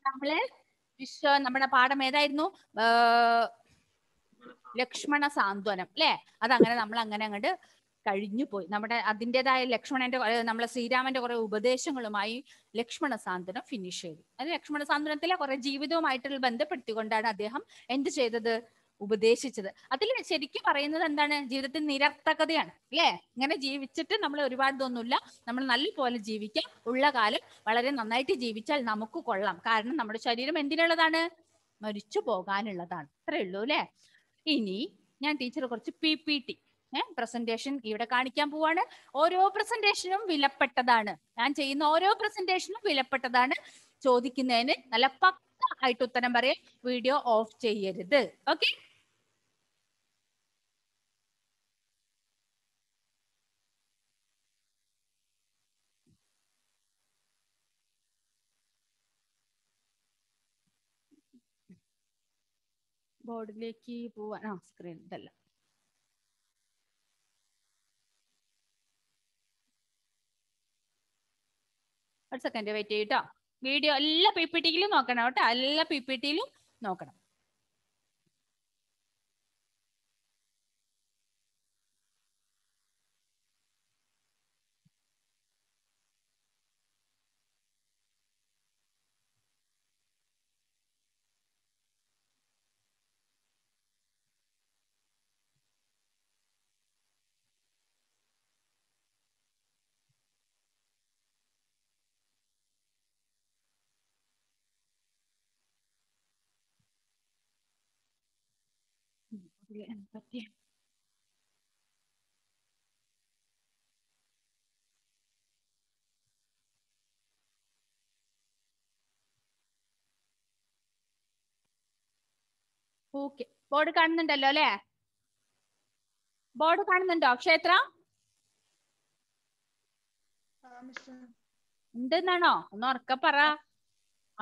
നമ്മള് വിശ്വ നമ്മുടെ പാഠം ഏതായിരുന്നു ആ, ലക്ഷ്മണ സാന്ത്വനം അല്ലെ അതങ്ങനെ നമ്മൾ അങ്ങനെ അങ്ങോട്ട് കഴിഞ്ഞു പോയി നമ്മുടെ അതിൻ്റെതായ ലക്ഷ്മണന്റെ കുറെ- നമ്മളെ ശ്രീരാമന്റെ കുറെ ഉപദേശങ്ങളുമായി ലക്ഷ്മണ സാന്ത്വനം ഫിനിഷ് ചെയ്തു അത് ലക്ഷ്മണ സാന്ത്വനത്തിലെ കുറെ ജീവിതവുമായിട്ടുള്ള ബന്ധപ്പെടുത്തിക്കൊണ്ടാണ് അദ്ദേഹം എന്ത് ചെയ്തത് ഉപദേശിച്ചത് അതിൽ ശരിക്കും പറയുന്നത് എന്താണ് ജീവിതത്തിൽ നിരർത്ഥകതയാണ് അല്ലേ ഇങ്ങനെ ജീവിച്ചിട്ട് നമ്മൾ ഒരുപാട് ഇതൊന്നുമില്ല നമ്മൾ നല്ല പോലെ ജീവിക്കാം ഉള്ള കാലം വളരെ നന്നായിട്ട് ജീവിച്ചാൽ നമുക്ക് കൊള്ളാം കാരണം നമ്മുടെ ശരീരം എന്തിനുള്ളതാണ് മരിച്ചു പോകാനുള്ളതാണ് അത്രേ ഉള്ളൂ അല്ലേ ഇനി ഞാൻ ടീച്ചർ കുറച്ച് പി പി ടി ഏഹ് പ്രസന്റേഷൻ ഇവിടെ കാണിക്കാൻ പോവാണ് ഓരോ പ്രസന്റേഷനും വിലപ്പെട്ടതാണ് ഞാൻ ചെയ്യുന്ന ഓരോ പ്രസന്റേഷനും വിലപ്പെട്ടതാണ് ചോദിക്കുന്നതിന് നല്ല പക്ക ആയിട്ട് ഉത്തരം പറയാം വീഡിയോ ഓഫ് ചെയ്യരുത് ഓക്കെ ബോർഡിലേക്ക് പോവാൻ ആ സ്ക്രീൻ ഇതല്ല ഒരു സെക്കൻഡ് വെയിറ്റ് ചെയ്യട്ടോ വീഡിയോ എല്ലാ പി പി ടിയിലും നോക്കണം കേട്ടോ എല്ലാ പി പി ടിയിലും നോക്കണം ഇതില് പറ്റിയ ഓക്കെ ബോർഡ് കാണുന്നുണ്ടല്ലോ അല്ലേ ബോർഡ് കാണുന്നുണ്ടോ ക്ഷേത്ര ഉണ്ടെന്നാണോ ഒന്ന് ഉറക്ക പറ ആ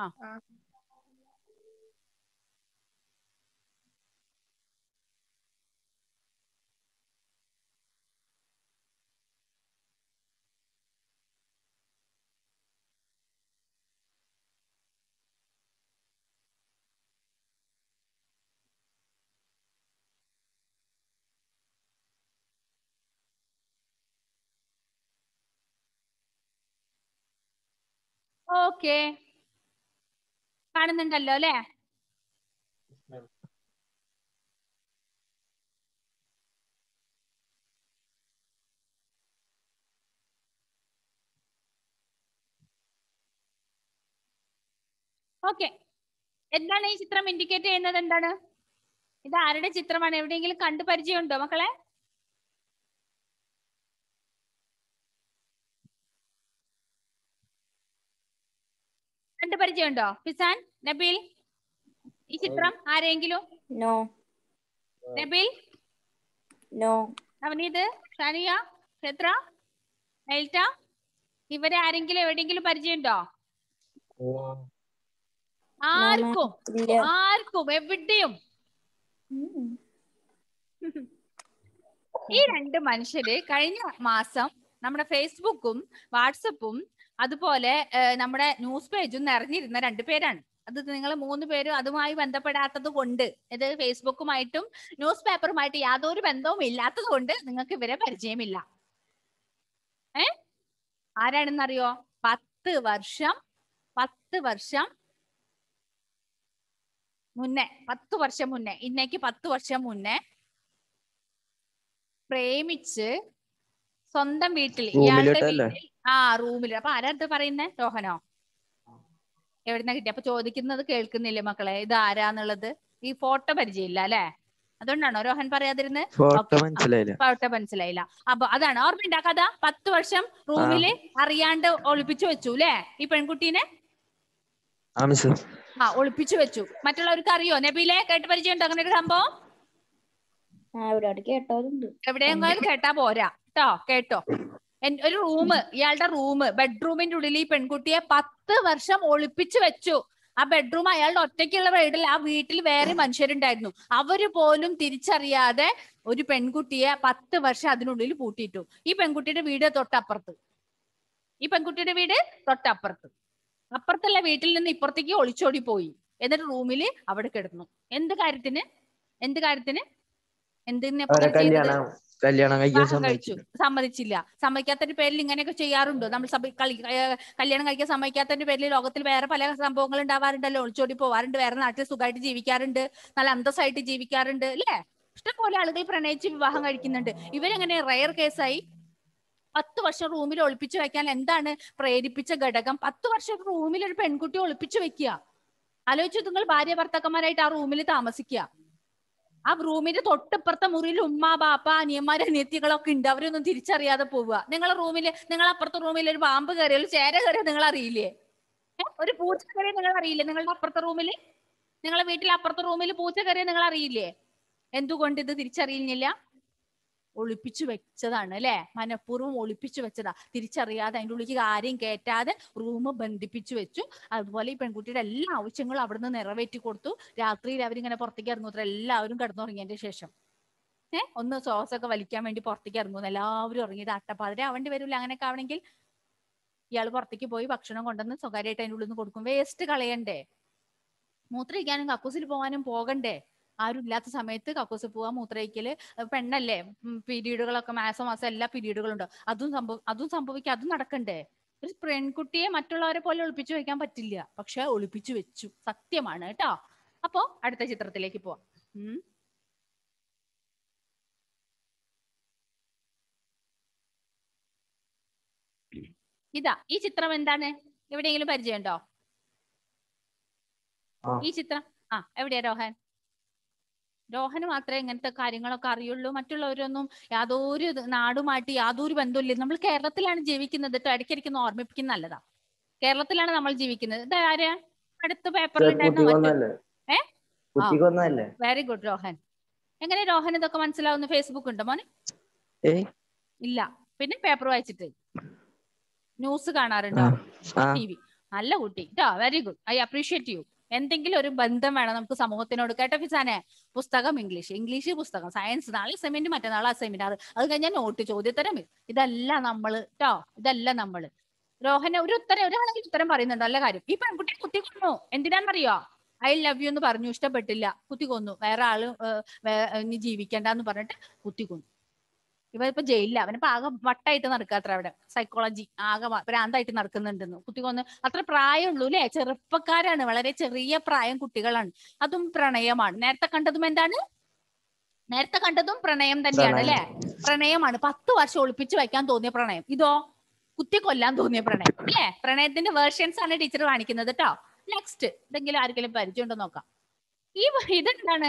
ഓക്കെ കാണുന്നുണ്ടല്ലോ അല്ലേ ഓക്കെ എന്താണ് ഈ ചിത്രം ഇൻഡിക്കേറ്റ് ചെയ്യുന്നത് എന്താണ് ഇത് ആരുടെ ചിത്രമാണ് എവിടെയെങ്കിലും കണ്ടു പരിചയമുണ്ടോ മക്കളെ കണ്ടു പരിചയമുണ്ടോ ഫിസാൻ നബീൽ ഈ ചിത്രം ആരെങ്കിലും No, നബീൽ no, നവനീത് ഷാനിയ ക്ഷേത്ര നൈൽറ്റ ഇവരെ ആരെങ്കിലും എവിടെയെങ്കിലും പരിചയമുണ്ടോ ആർക്കും ഇല്ല. ആർക്കും എവിടെയും ഉം. ഈ രണ്ട് മനുഷ്യര് കഴിഞ്ഞ മാസം നമ്മുടെ ഫേസ്ബുക്കും വാട്സപ്പും അതുപോലെ ഏഹ്, നമ്മുടെ ന്യൂസ് പേജും നിറഞ്ഞിരുന്ന രണ്ട് പേരാണ് അത് നിങ്ങൾ മൂന്ന് പേരും അതുമായി ബന്ധപ്പെടാത്തത് കൊണ്ട് ഇത് ഫേസ്ബുക്കുമായിട്ടും ന്യൂസ് പേപ്പറുമായിട്ട് യാതൊരു ബന്ധവും ഇല്ലാത്തത് കൊണ്ട് നിങ്ങൾക്ക് ഇവരെ പരിചയമില്ല ഏ ആരാണെന്നറിയോ പത്ത് വർഷം പത്ത് വർഷം മുന്നേ പത്ത് വർഷം മുന്നേ ഇന്നേക്ക് പത്ത് വർഷം മുന്നേ പ്രേമിച്ച് സ്വന്തം വീട്ടിൽ ഇയാളുടെ റൂമിലോട്ടല്ലേ? വീട്ടിൽ ആ റൂമിൽ അപ്പൊ ആരാ ഇത് പറയുന്നേ രോഹനോ എവിടുന്ന കിട്ടി അപ്പൊ ചോദിക്കുന്നത് കേൾക്കുന്നില്ലേ മക്കളെ ഇത് ആരാന്നുള്ളത് ഈ ഫോട്ടോ പരിചയമില്ല അല്ലെ അതുകൊണ്ടാണോ രോഹൻ പറയാതിരുന്നത് ഫോട്ടോ Okay. മനസ്സിലായില്ല ഫോട്ടോ മനസ്സിലായില്ല അപ്പൊ അതാണ് ഓർമ്മയുണ്ടാ കഥ പത്ത് വർഷം റൂമില് അറിയാണ്ട് ഒളിപ്പിച്ചു വെച്ചു അല്ലേ ഈ പെൺകുട്ടീനെ ആ മിസ് ആ ഒളിപ്പിച്ചു വെച്ചു മറ്റുള്ളവർക്ക് അറിയോ നബീലെ കേട്ട് പരിചയമുണ്ടോ അങ്ങനെ ഒരു സംഭവം ആ ഇവിടെ കേട്ടോലുണ്ട് എവിടെയെങ്കിലും കേട്ടാ പോരാ കേട്ടോ കേട്ടോ എൻ- ഒരു റൂം ഇയാളുടെ റൂം ബെഡ്റൂമിന്റെ ഉള്ളിൽ ഈ പെൺകുട്ടിയെ പത്ത് വർഷം ഒളിപ്പിച്ചു വെച്ചു ആ ബെഡ്റൂം അയാളുടെ ഒറ്റയ്ക്കുള്ള വീട്ടിൽ ആ വീട്ടിൽ വേറെ മനുഷ്യരുണ്ടായിരുന്നു അവര് പോലും തിരിച്ചറിയാതെ ഒരു പെൺകുട്ടിയെ പത്ത് വർഷം അതിനുള്ളിൽ പൂട്ടിയിട്ടു ഈ പെൺകുട്ടിയുടെ വീട് തൊട്ടപ്പുറത്ത് ഈ പെൺകുട്ടിയുടെ വീട് തൊട്ടപ്പുറത്ത് അപ്പുറത്തുള്ള വീട്ടിൽ നിന്ന് ഇപ്പുറത്തേക്ക് ഒളിച്ചോടി പോയി എന്നിട്ട് റൂമിൽ അവിടെ കിടന്നു എന്ത് കാര്യത്തിന് എന്ത് കാര്യത്തിന് എന്തിനെ അവരെ കല്യാണം കല്യാണം കഴിക്കാൻ വിവാഹം കഴിച്ചു സമ്മതിച്ചു സമ്മതിച്ചില്ല സമ്മതിക്കാത്തതിന്റെ പേരിൽ ഇങ്ങനെയൊക്കെ ചെയ്യാറുണ്ടോ നമ്മൾ സഭ കളി ഏഹ് കല്യാണം കഴിക്കാൻ സമ്മതിക്കാത്തതിന്റെ പേരിൽ ലോകത്തിൽ വേറെ പല സംഭവങ്ങൾ ഉണ്ടാവാറുണ്ടല്ലോ ഒളിച്ചോടി പോവാറുണ്ട് വേറെ നാട്ടിൽ സുഖമായിട്ട് ജീവിക്കാറുണ്ട് നല്ല അന്തസ്സായിട്ട് ജീവിക്കാറുണ്ട് അല്ലേ ഇഷ്ടംപോലെ ആളുകൾ പ്രണയിച്ച് വിവാഹം കഴിക്കുന്നുണ്ട് ഇവരെങ്ങനെ റയർ കേസായി പത്ത് വർഷം റൂമിൽ ഒളിപ്പിച്ചു വെക്കാൻ എന്താണ് പ്രേരിപ്പിച്ച ഘടകം പത്ത് വർഷം റൂമിൽ ഒരു പെൺകുട്ടി ഒളിപ്പിച്ചു വെക്കുക ആലോചിച്ചു നിങ്ങൾ ഭാര്യ ഭർത്താക്കന്മാരായിട്ട് ആ റൂമിൽ താമസിക്കുക ആ റൂമിന്റെ തൊട്ടിപ്പുറത്തെ മുറിയിൽ ഉമ്മ ബാപ്പ അനിയന്മാര് അനിയത്തികളൊക്കെ ഉണ്ട് അവരൊന്നും തിരിച്ചറിയാതെ പോവുക നിങ്ങളെ റൂമില് നിങ്ങൾ അപ്പുറത്തെ റൂമിൽ ഒരു പാമ്പ് കയറിയ ഒരു ചേര കയറിയ നിങ്ങൾ അറിയില്ലേ ഏ? ഒരു പൂച്ച കയറിയ നിങ്ങൾ അറിയില്ലേ നിങ്ങളുടെ അപ്പുറത്തെ റൂമിൽ നിങ്ങളെ വീട്ടിൽ അപ്പുറത്തെ റൂമിൽ പൂച്ച കയറിയ നിങ്ങൾ അറിയില്ലേ എന്തുകൊണ്ട് ഇത് തിരിച്ചറിയുന്നില്ല ഒളിപ്പിച്ചു വെച്ചതാണ് അല്ലെ മനഃപൂർവ്വം ഒളിപ്പിച്ചു വെച്ചതാ തിരിച്ചറിയാതെ അതിൻ്റെ ഉള്ളിലേക്ക് ആരെയും കയറ്റാതെ റൂം ബന്ധിപ്പിച്ചു വെച്ചു അതുപോലെ ഈ പെൺകുട്ടിയുടെ എല്ലാ ആവശ്യങ്ങളും അവിടുന്ന് നിറവേറ്റി കൊടുത്തു രാത്രിയിൽ അവരിങ്ങനെ പുറത്തേക്ക് ഇറങ്ങുത്ര എല്ലാവരും കിടന്നുറങ്ങിയതിന്റെ ശേഷം ഏഹ് ഒന്ന് സോസൊക്കെ വലിക്കാൻ വേണ്ടി പുറത്തേക്ക് ഇറങ്ങുന്നു എല്ലാവരും ഇറങ്ങിയത് അട്ടപ്പാതിരെ ആവേണ്ടി വരില്ല അങ്ങനെയൊക്കെ ആവണമെങ്കിൽ ഇയാൾ പുറത്തേക്ക് പോയി ഭക്ഷണം കൊണ്ടുവന്ന് സ്വകാര്യമായിട്ട് അതിൻ്റെ ഉള്ളിൽ നിന്ന് കൊടുക്കും വേസ്റ്റ് കളയണ്ടേ മൂത്രയിക്കാനും കക്കൂസിൽ പോകാനും പോകണ്ടേ ആരും ഇല്ലാത്ത സമയത്ത് കക്കൂസിൽ പോവാ മൂത്രയിക്കല് അഹ് പെണ്ണല്ലേ പീരീഡുകളൊക്കെ മാസം മാസം എല്ലാ പീരീഡുകളുണ്ട് അതും സംഭവ അതും സംഭവിക്കുക അതും നടക്കണ്ടേ ഒരു പെൺകുട്ടിയെ മറ്റുള്ളവരെ പോലെ ഒളിപ്പിച്ചു വെക്കാൻ പറ്റില്ല പക്ഷെ ഒളിപ്പിച്ചു വെച്ചു സത്യമാണ് കേട്ടോ അപ്പോ അടുത്ത ചിത്രത്തിലേക്ക് പോവാം ഉം. ഇതാ ഈ ചിത്രം എന്താണ് എവിടെയെങ്കിലും പരിചയമുണ്ടോ ആ. ഈ ചിത്രം ആ എവിടെയാ രോഹൻ രോഹന് മാത്രമേ ഇങ്ങനത്തെ കാര്യങ്ങളൊക്കെ അറിയുള്ളൂ മറ്റുള്ളവരൊന്നും യാതൊരു ഇത് നാടുമായിട്ട് യാതൊരു ബന്ധമില്ല നമ്മൾ കേരളത്തിലാണ് ജീവിക്കുന്നത് കേട്ടോ ഇടയ്ക്കിടയ്ക്ക് ഒന്ന് ഓർമ്മിപ്പിക്കുന്ന നല്ലതാ കേരളത്തിലാണ് നമ്മൾ ജീവിക്കുന്നത് ഇത് ആരാ അടുത്ത പേപ്പറിൽ കുട്ടി ഉണ്ടായിരുന്ന കൊന്നല്ലേ ഏ? കുട്ടി കൊന്നല്ലേ വെരി ഗുഡ് രോഹൻ എങ്ങനെ രോഹൻ ഇതൊക്കെ മനസ്സിലാവുന്ന ഫേസ്ബുക്ക് ഉണ്ടോ മോനെ ഏയ് ഇല്ല പിന്നെ പേപ്പർ വായിച്ചിട്ട് ന്യൂസ് ആ കാണാറുണ്ടോ ആ ടി വി നല്ല കുട്ടി കേട്ടോ very good I appreciate you എന്തെങ്കിലും ഒരു ബന്ധം വേണം നമുക്ക് സമൂഹത്തിനോട് കേട്ടോ ഫിസാനെ പുസ്തകം ഇംഗ്ലീഷ് ഇംഗ്ലീഷ് പുസ്തകം സയൻസ് നാളെ അസൈൻമെന്റ് മറ്റന്നാൾ അസൈൻമെന്റ് അത് അത് കഴിഞ്ഞാൽ നോട്ട് ചോദ്യോത്തരം ഇതല്ല നമ്മള് കേട്ടോ ഇതല്ല നമ്മള് രോഹന ഒരു ഉത്തരം ഒരാളെങ്കിലും ഉത്തരം പറയുന്നുണ്ട് നല്ല കാര്യം ഈ പെൺകുട്ടി കുത്തി കൊന്നു എന്തിനാണെന്നറിയോ ഐ ലവ് യു എന്ന് പറഞ്ഞു ഇഷ്ടപ്പെട്ടില്ല കുത്തി കൊന്നു വേറെ ആള് ഏഹ്, വേ- ഇനി ജീവിക്കണ്ടെന്ന് പറഞ്ഞിട്ട് കുത്തി കൊന്നു ഇവ ഇപ്പൊ ജയിലില്ല അവനിപ്പോ ആകെ വട്ടായിട്ട് നടക്കാത്ര അവിടെ സൈക്കോളജി ആകെ വ- ഭ്രാന്തായിട്ട് നടക്കുന്നുണ്ടെന്ന് കുത്തി കൊന്ന് അത്ര പ്രായമുള്ളൂ അല്ലെ ചെറുപ്പക്കാരാണ് വളരെ ചെറിയ പ്രായം കുട്ടികളാണ് അതും പ്രണയമാണ് നേരത്തെ കണ്ടതും എന്താണ് നേരത്തെ കണ്ടതും പ്രണയം തന്നെയാണ് അല്ലെ പ്രണയമാണ് പത്ത് വർഷം ഒളിപ്പിച്ചു വെക്കാൻ തോന്നിയ പ്രണയം ഇതോ കുത്തി കൊല്ലാൻ തോന്നിയ പ്രണയം അല്ലേ പ്രണയത്തിന്റെ വേർഷൻസ് ആണ് ടീച്ചർ കാണിക്കുന്നത് കേട്ടോ നെക്സ്റ്റ് ഇതെങ്കിലും ആർക്കെങ്കിലും പരിചയമുണ്ടോ നോക്കാം ഈ വ- ഇതെന്താണ്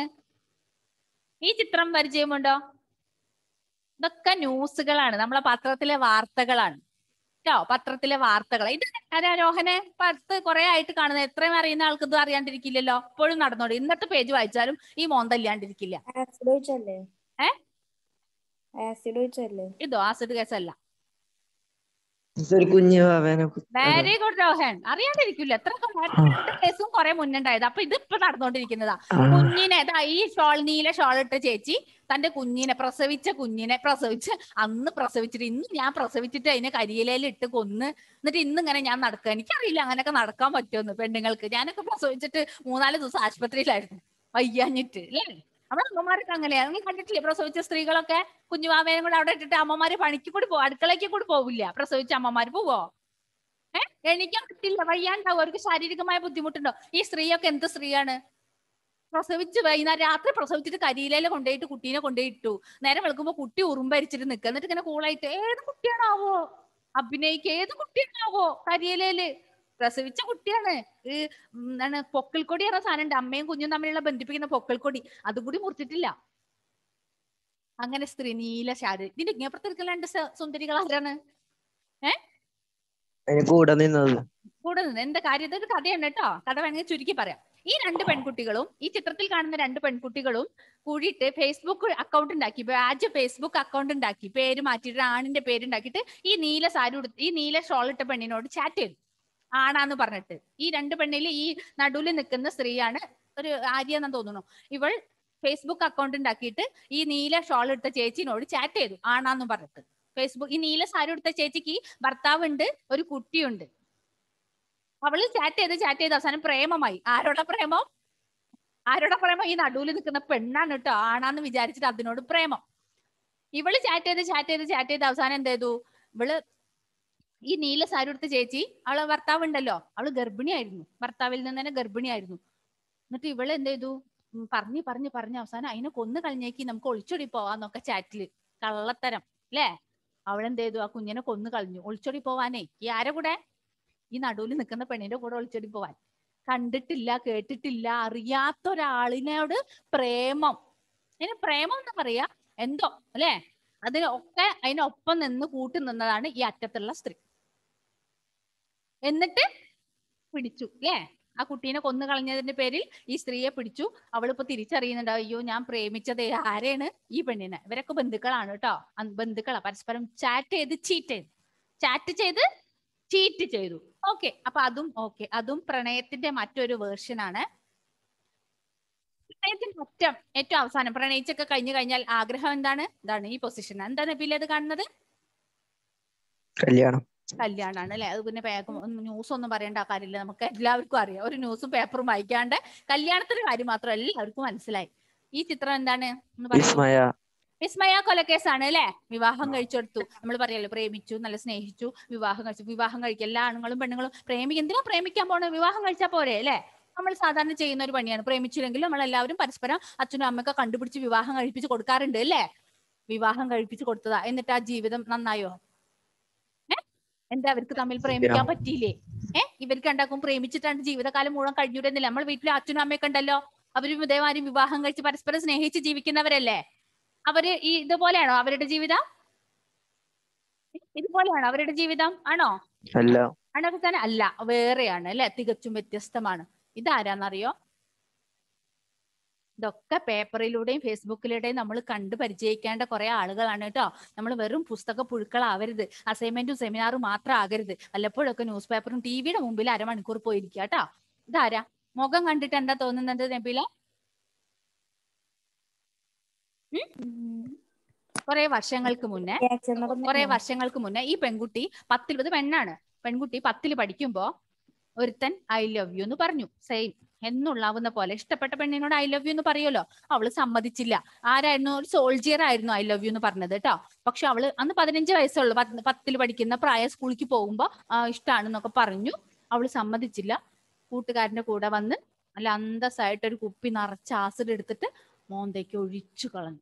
ഈ ചിത്രം പരിചയമുണ്ടോ ഇതൊക്കെ ന്യൂസുകളാണ് നമ്മളെ പത്രത്തിലെ വാർത്തകളാണ് കേട്ടോ പത്രത്തിലെ വാർത്തകൾ ഇത് ആരാ രോഹനെ പത്ത് കുറെ ആയിട്ട് കാണുന്നത് എത്രയും അറിയുന്ന ആൾക്ക് ഇത് അറിയാണ്ടിരിക്കില്ലല്ലോ ഇപ്പോഴും നടന്നോളൂ ഇന്നത്തെ പേജ് വായിച്ചാലും ഈ മോന്തല്ലാണ്ടിരിക്കില്ല ആസിഡ് ഒഴിച്ചല്ലേ ഏ? ആസിഡ് ഒഴിച്ചല്ലേ ഇതോ ആസിഡ് കേസല്ല ഇതൊരു കുഞ്ഞു വാവേനെ കുത്തി- വെരി ഗുഡ് രോഹൻ അറിയാണ്ടിരിക്കില്ല എത്ര കേസും കുറെ മുന്നുണ്ടായത് അപ്പൊ ഇത് ഇപ്പൊ നടന്നുകൊണ്ടിരിക്കുന്നതാ ആ. കുഞ്ഞിനെ ദാ ഈ ഷോൾ നീല ഷോൾ ഇട്ട ചേച്ചി തന്റെ കുഞ്ഞിനെ പ്രസവിച്ച കുഞ്ഞിനെ പ്രസവിച്ച് അന്ന് പ്രസവിച്ചിട്ട് ഇന്ന് ഞാൻ പ്രസവിച്ചിട്ട് അതിനെ കരിയിലയിൽ ഇട്ട് കൊന്ന് എന്നിട്ട് ഇന്ന് ഇങ്ങനെ ഞാൻ നടക്കുക എനിക്കറിയില്ല അങ്ങനെയൊക്കെ നടക്കാൻ പറ്റുമെന്ന് പെണ്ണുങ്ങൾക്ക് ഞാനൊക്കെ പ്രസവിച്ചിട്ട് മൂന്നാല് ദിവസം ആശുപത്രിയിലായിരുന്നു വയ്യാഞ്ഞിട്ട് അല്ലേ നമ്മുടെ അമ്മമാരൊക്കെ അങ്ങനെയാണ് നീ കണ്ടിട്ടില്ലേ പ്രസവിച്ച സ്ത്രീകളൊക്കെ കുഞ്ഞുമാമേനും കൂടെ അവിടെ ഇട്ടിട്ട് അമ്മമാര് പണിക്ക് കൂടി പോകും അടുക്കളയ്ക്ക് കൂടി പോവില്ല പ്രസവിച്ച അമ്മമാര് പോവോ ഏഹ് എണീക്കാൻ പറ്റില്ല വയ്യാണ്ടാവും അവർക്ക് ശാരീരികമായ ബുദ്ധിമുട്ടുണ്ടോ ഈ സ്ത്രീയൊക്കെ എന്ത് സ്ത്രീയാണ് പ്രസവിച്ച് വൈകുന്നേരം രാത്രി പ്രസവിച്ചിട്ട് കരിയിലയില് കൊണ്ടുപോയിട്ട് കുട്ടീനെ കൊണ്ടുപോയി ഇട്ടു നേരെ വെളുക്കുമ്പോ കുട്ടി ഉറുമ്പരിച്ചിട്ട് നിൽക്കുക എന്നിട്ട് ഇങ്ങനെ കൂളായിട്ട് ഏത് കുട്ടിയാണാവോ അഭിനയിക്ക് ഏത് കുട്ടിയാണാവോ കരിയിലയില് പ്രസവിച്ച കുട്ടിയാണ് ഈ ഉം, എന്താണ് പൊക്കിൾക്കൊടി എന്ന സാധനം ഉണ്ട് അമ്മയും കുഞ്ഞും തമ്മിലുള്ള ബന്ധിപ്പിക്കുന്ന പൊക്കിൾക്കൊടി അതുകൂടി മുറിച്ചിട്ടില്ല അങ്ങനെ സ്ത്രീ നീല ശാരി ഇതിന്റെ ഇങ്ങപ്പുറത്തിരിക്കുന്ന രണ്ട് സ- സുന്ദരികൾ ആരാണ് അതിന് കൂടെ നിന്നത് കൂടെ നിന്ന് എന്താ കാര്യം ഇതൊരു കഥയാണ് കേട്ടോ കഥ വേണമെങ്കിൽ ചുരുക്കി പറയാം ഈ രണ്ട് പെൺകുട്ടികളും ഈ ചിത്രത്തിൽ കാണുന്ന രണ്ട് പെൺകുട്ടികളും കൂടിയിട്ട് ഫേസ്ബുക്ക് അക്കൗണ്ട് ഉണ്ടാക്കി വ്യാജ ഫേസ്ബുക്ക് അക്കൗണ്ട് ഉണ്ടാക്കി പേര് മാറ്റിയിട്ട് ആണിന്റെ പേരുണ്ടാക്കിയിട്ട് ഈ നീല സാരി ഉടുത്ത് ഈ നീല ഷോൾ ഇട്ട പെണ്ണിനോട് ചാറ്റ് ചെയ്തു ആണാന്ന് പറഞ്ഞിട്ട് ഈ രണ്ട് പെണ്ണിൽ ഈ നടുവിൽ നിൽക്കുന്ന സ്ത്രീയാണ് ഒരു ആര്യ എന്ന് തോന്നുന്നു ഇവൾ ഫേസ്ബുക്ക് അക്കൗണ്ട് ഉണ്ടാക്കിയിട്ട് ഈ നീല ഷോൾ എടുത്ത ചേച്ചിനോട് ചാറ്റ് ചെയ്തു ആണാന്ന് പറഞ്ഞിട്ട് ഫേസ്ബുക്ക് ഈ നീല സാരി എടുത്ത ചേച്ചിക്ക് ഭർത്താവുണ്ട് ഒരു കുട്ടിയുണ്ട് അവള് ചാറ്റ് ചെയ്ത് ചാറ്റ് ചെയ്ത് അവസാനം പ്രേമമായി ആരോടെ പ്രേമം ആരോടെ പ്രേമം ഈ നടുവിൽ നിൽക്കുന്ന പെണ്ണാണ് കേട്ടോ ആണാന്ന് വിചാരിച്ചിട്ട് അതിനോട് പ്രേമം ഇവള് ചാറ്റ് ചെയ്ത് ചാറ്റ് ചെയ്ത് ചാറ്റ് ചെയ്ത് അവസാനം എന്ത് ചെയ്തു ഇവള് ഈ നീല സാരി എടുത്ത ചേച്ചി അവളെ ഭർത്താവ് ഉണ്ടല്ലോ അവള് ഗർഭിണിയായിരുന്നു ഭർത്താവിൽ നിന്ന് തന്നെ ഗർഭിണിയായിരുന്നു എന്നിട്ട് ഇവള് എന്ത് ചെയ്തു ഉം പറഞ്ഞ് പറഞ്ഞ് പറഞ്ഞ് അവസാനം അതിനെ കൊന്നു കളഞ്ഞേക്ക് നമുക്ക് ഒളിച്ചോടി പോവാന്നൊക്കെ ചാറ്റില് കള്ളത്തരം അല്ലേ അവളെന്ത് ചെയ്തു ആ കുഞ്ഞിനെ കൊന്നു കളഞ്ഞു ഒളിച്ചോടി പോവാനേ ഈ ആരെ കൂടെ ഈ നടുവിൽ നിൽക്കുന്ന പെണ്ണിന്റെ കൂടെ ഒളിച്ചോടി പോവാൻ കണ്ടിട്ടില്ല കേട്ടിട്ടില്ല അറിയാത്ത ഒരാളിനോട് പ്രേമം അതിന് പ്രേമം എന്ന് പറയാ എന്തോ അല്ലെ അതിനൊക്കെ അതിനൊപ്പം നിന്ന് കൂട്ടി നിന്നതാണ് ഈ അറ്റത്തുള്ള സ്ത്രീ എന്നിട്ട് പിടിച്ചു അല്ലേ ആ കുട്ടീനെ കൊന്നു കളഞ്ഞതിന്റെ പേരിൽ ഈ സ്ത്രീയെ പിടിച്ചു അവളിപ്പോ തിരിച്ചറിയുന്നുണ്ട് അയ്യോ ഞാൻ പ്രേമിച്ചത് ആരെയാണ് ഈ പെണ്ണിനെ ഇവരൊക്കെ ബന്ധുക്കളാണ് കേട്ടോ അന്ന് ബന്ധുക്കളാ പരസ്പരം ചാറ്റ് ചെയ്ത് ചീറ്റ് ചെയ്തു ചാറ്റ് ചെയ്ത് ചീറ്റ് ചെയ്തു ഓക്കെ അപ്പൊ അതും ഓക്കെ അതും പ്രണയത്തിന്റെ മറ്റൊരു വേർഷൻ ആണ് പ്രണയത്തിന്റെ അറ്റം ഏറ്റവും അവസാനം പ്രണയിച്ചൊക്കെ കഴിഞ്ഞു കഴിഞ്ഞാൽ ആഗ്രഹം എന്താണ് ഇതാണ് ഈ പൊസിഷൻ എന്താണ് നബീല ഇത് കാണുന്നത് കല്യാണം കല്യാണാണ് അല്ലെ അത് പിന്നെ ന്യൂസ് ഒന്നും പറയേണ്ട കാര്യമില്ല നമുക്ക് എല്ലാവർക്കും അറിയാം ഒരു ന്യൂസും പേപ്പറും വായിക്കാണ്ട് കല്യാണത്തിന്റെ കാര്യം മാത്രം എല്ലാവർക്കും മനസ്സിലായി ഈ ചിത്രം എന്താണ് ഒന്ന് പറയൂ വിസ്മയ വിസ്മയ കൊലക്കേസാണ് അല്ലെ വിവാഹം കഴിച്ചെടുത്തു നമ്മൾ പറയല്ലോ പ്രേമിച്ചു നല്ല സ്നേഹിച്ചു വിവാഹം കഴിച്ചു വിവാഹം കഴിക്കും എല്ലാ ആണുങ്ങളും പെണ്ണുങ്ങളും പ്രേമിക്കും എന്തിനാ പ്രേമിക്കാൻ പോണേ വിവാഹം കഴിച്ചാൽ പോരെ അല്ലെ നമ്മൾ സാധാരണ ചെയ്യുന്ന ഒരു പണിയാണ് പ്രേമിച്ചില്ലെങ്കിൽ നമ്മൾ എല്ലാവരും പരസ്പരം അച്ഛനും അമ്മയൊക്കെ കണ്ടുപിടിച്ച് വിവാഹം കഴിപ്പിച്ച് കൊടുക്കാറുണ്ട് അല്ലേ വിവാഹം കഴിപ്പിച്ച് കൊടുത്തതാ എന്നിട്ട് ആ ജീവിതം നന്നായോ ഏ എന്താ അവർക്ക് തമ്മിൽ പ്രേമിക്കാൻ പറ്റിയില്ലേ ഏ ഇവർക്ക് രണ്ടാക്കും പ്രേമിച്ചിട്ടാണ് ജീവിതകാലം മുഴുവൻ കഴിഞ്ഞിരുന്നില്ല നമ്മൾ വീട്ടിലെ അച്ഛനും അമ്മയൊക്കെ ഉണ്ടല്ലോ അവരും ഇതേമാതിരി വിവാഹം കഴിച്ച് പരസ്പരം സ്നേഹിച്ച് ജീവിക്കുന്നവരല്ലേ അവര് ഈ ഇതുപോലെയാണോ അവരുടെ ജീവിതം ഇതുപോലെയാണോ അവരുടെ ജീവിതം ആണോ അല്ല ആണൊക്കെ തന്നെ അല്ല വേറെയാണ് അല്ലെ തികച്ചും വ്യത്യസ്തമാണ് ഇതാരാന്നറിയോ ഇതൊക്കെ പേപ്പറിലൂടെയും ഫേസ്ബുക്കിലൂടെയും നമ്മൾ കണ്ട് പരിചയിക്കേണ്ട കുറെ ആളുകളാണ് കേട്ടോ നമ്മൾ വെറും പുസ്തക പുഴുക്കളാവരുത് അസൈൻമെന്റും സെമിനാറും മാത്രം ആകരുത് വല്ലപ്പോഴൊക്കെ ന്യൂസ് പേപ്പറും ടിവിയുടെ മുമ്പിൽ അരമണിക്കൂർ പോയിരിക്കുക കേട്ടോ ഇതാരാ മുഖം കണ്ടിട്ട് എന്താ തോന്നുന്നത് നബീല കുറെ വർഷങ്ങൾക്ക് മുന്നേ കുറെ വർഷങ്ങൾക്ക് മുന്നേ ഈ പെൺകുട്ടി പത്തിൽ ഇത് പെണ്ണാണ് പെൺകുട്ടി പത്തിൽ പഠിക്കുമ്പോ ഒരുത്തൻ ഐ ലവ് യു എന്ന് പറഞ്ഞു സെയിം എന്നുള്ളാവുന്ന പോലെ ഇഷ്ടപ്പെട്ട പെണ്ണിനോട് ഐ ലവ് യു എന്ന് പറയുമല്ലോ അവള് സമ്മതിച്ചില്ല ആരായിരുന്നു ഒരു സോൾജിയർ ആയിരുന്നു ഐ ലവ് യു എന്ന് പറഞ്ഞത് കേട്ടോ പക്ഷെ അവള് അന്ന് പതിനഞ്ച് വയസ്സുള്ളൂ പത്ത് പത്തിൽ പഠിക്കുന്ന പ്രായ സ്കൂളിലേക്ക് പോകുമ്പോ ആ, ഇഷ്ടാണെന്നൊക്കെ പറഞ്ഞു അവള് സമ്മതിച്ചില്ല കൂട്ടുകാരന്റെ കൂടെ വന്ന് നല്ല അന്തസ്സായിട്ട് ഒരു കുപ്പി നിറച്ച് ആസിഡ് എടുത്തിട്ട് മോന്തയ്ക്ക് ഒഴിച്ചു കളഞ്ഞു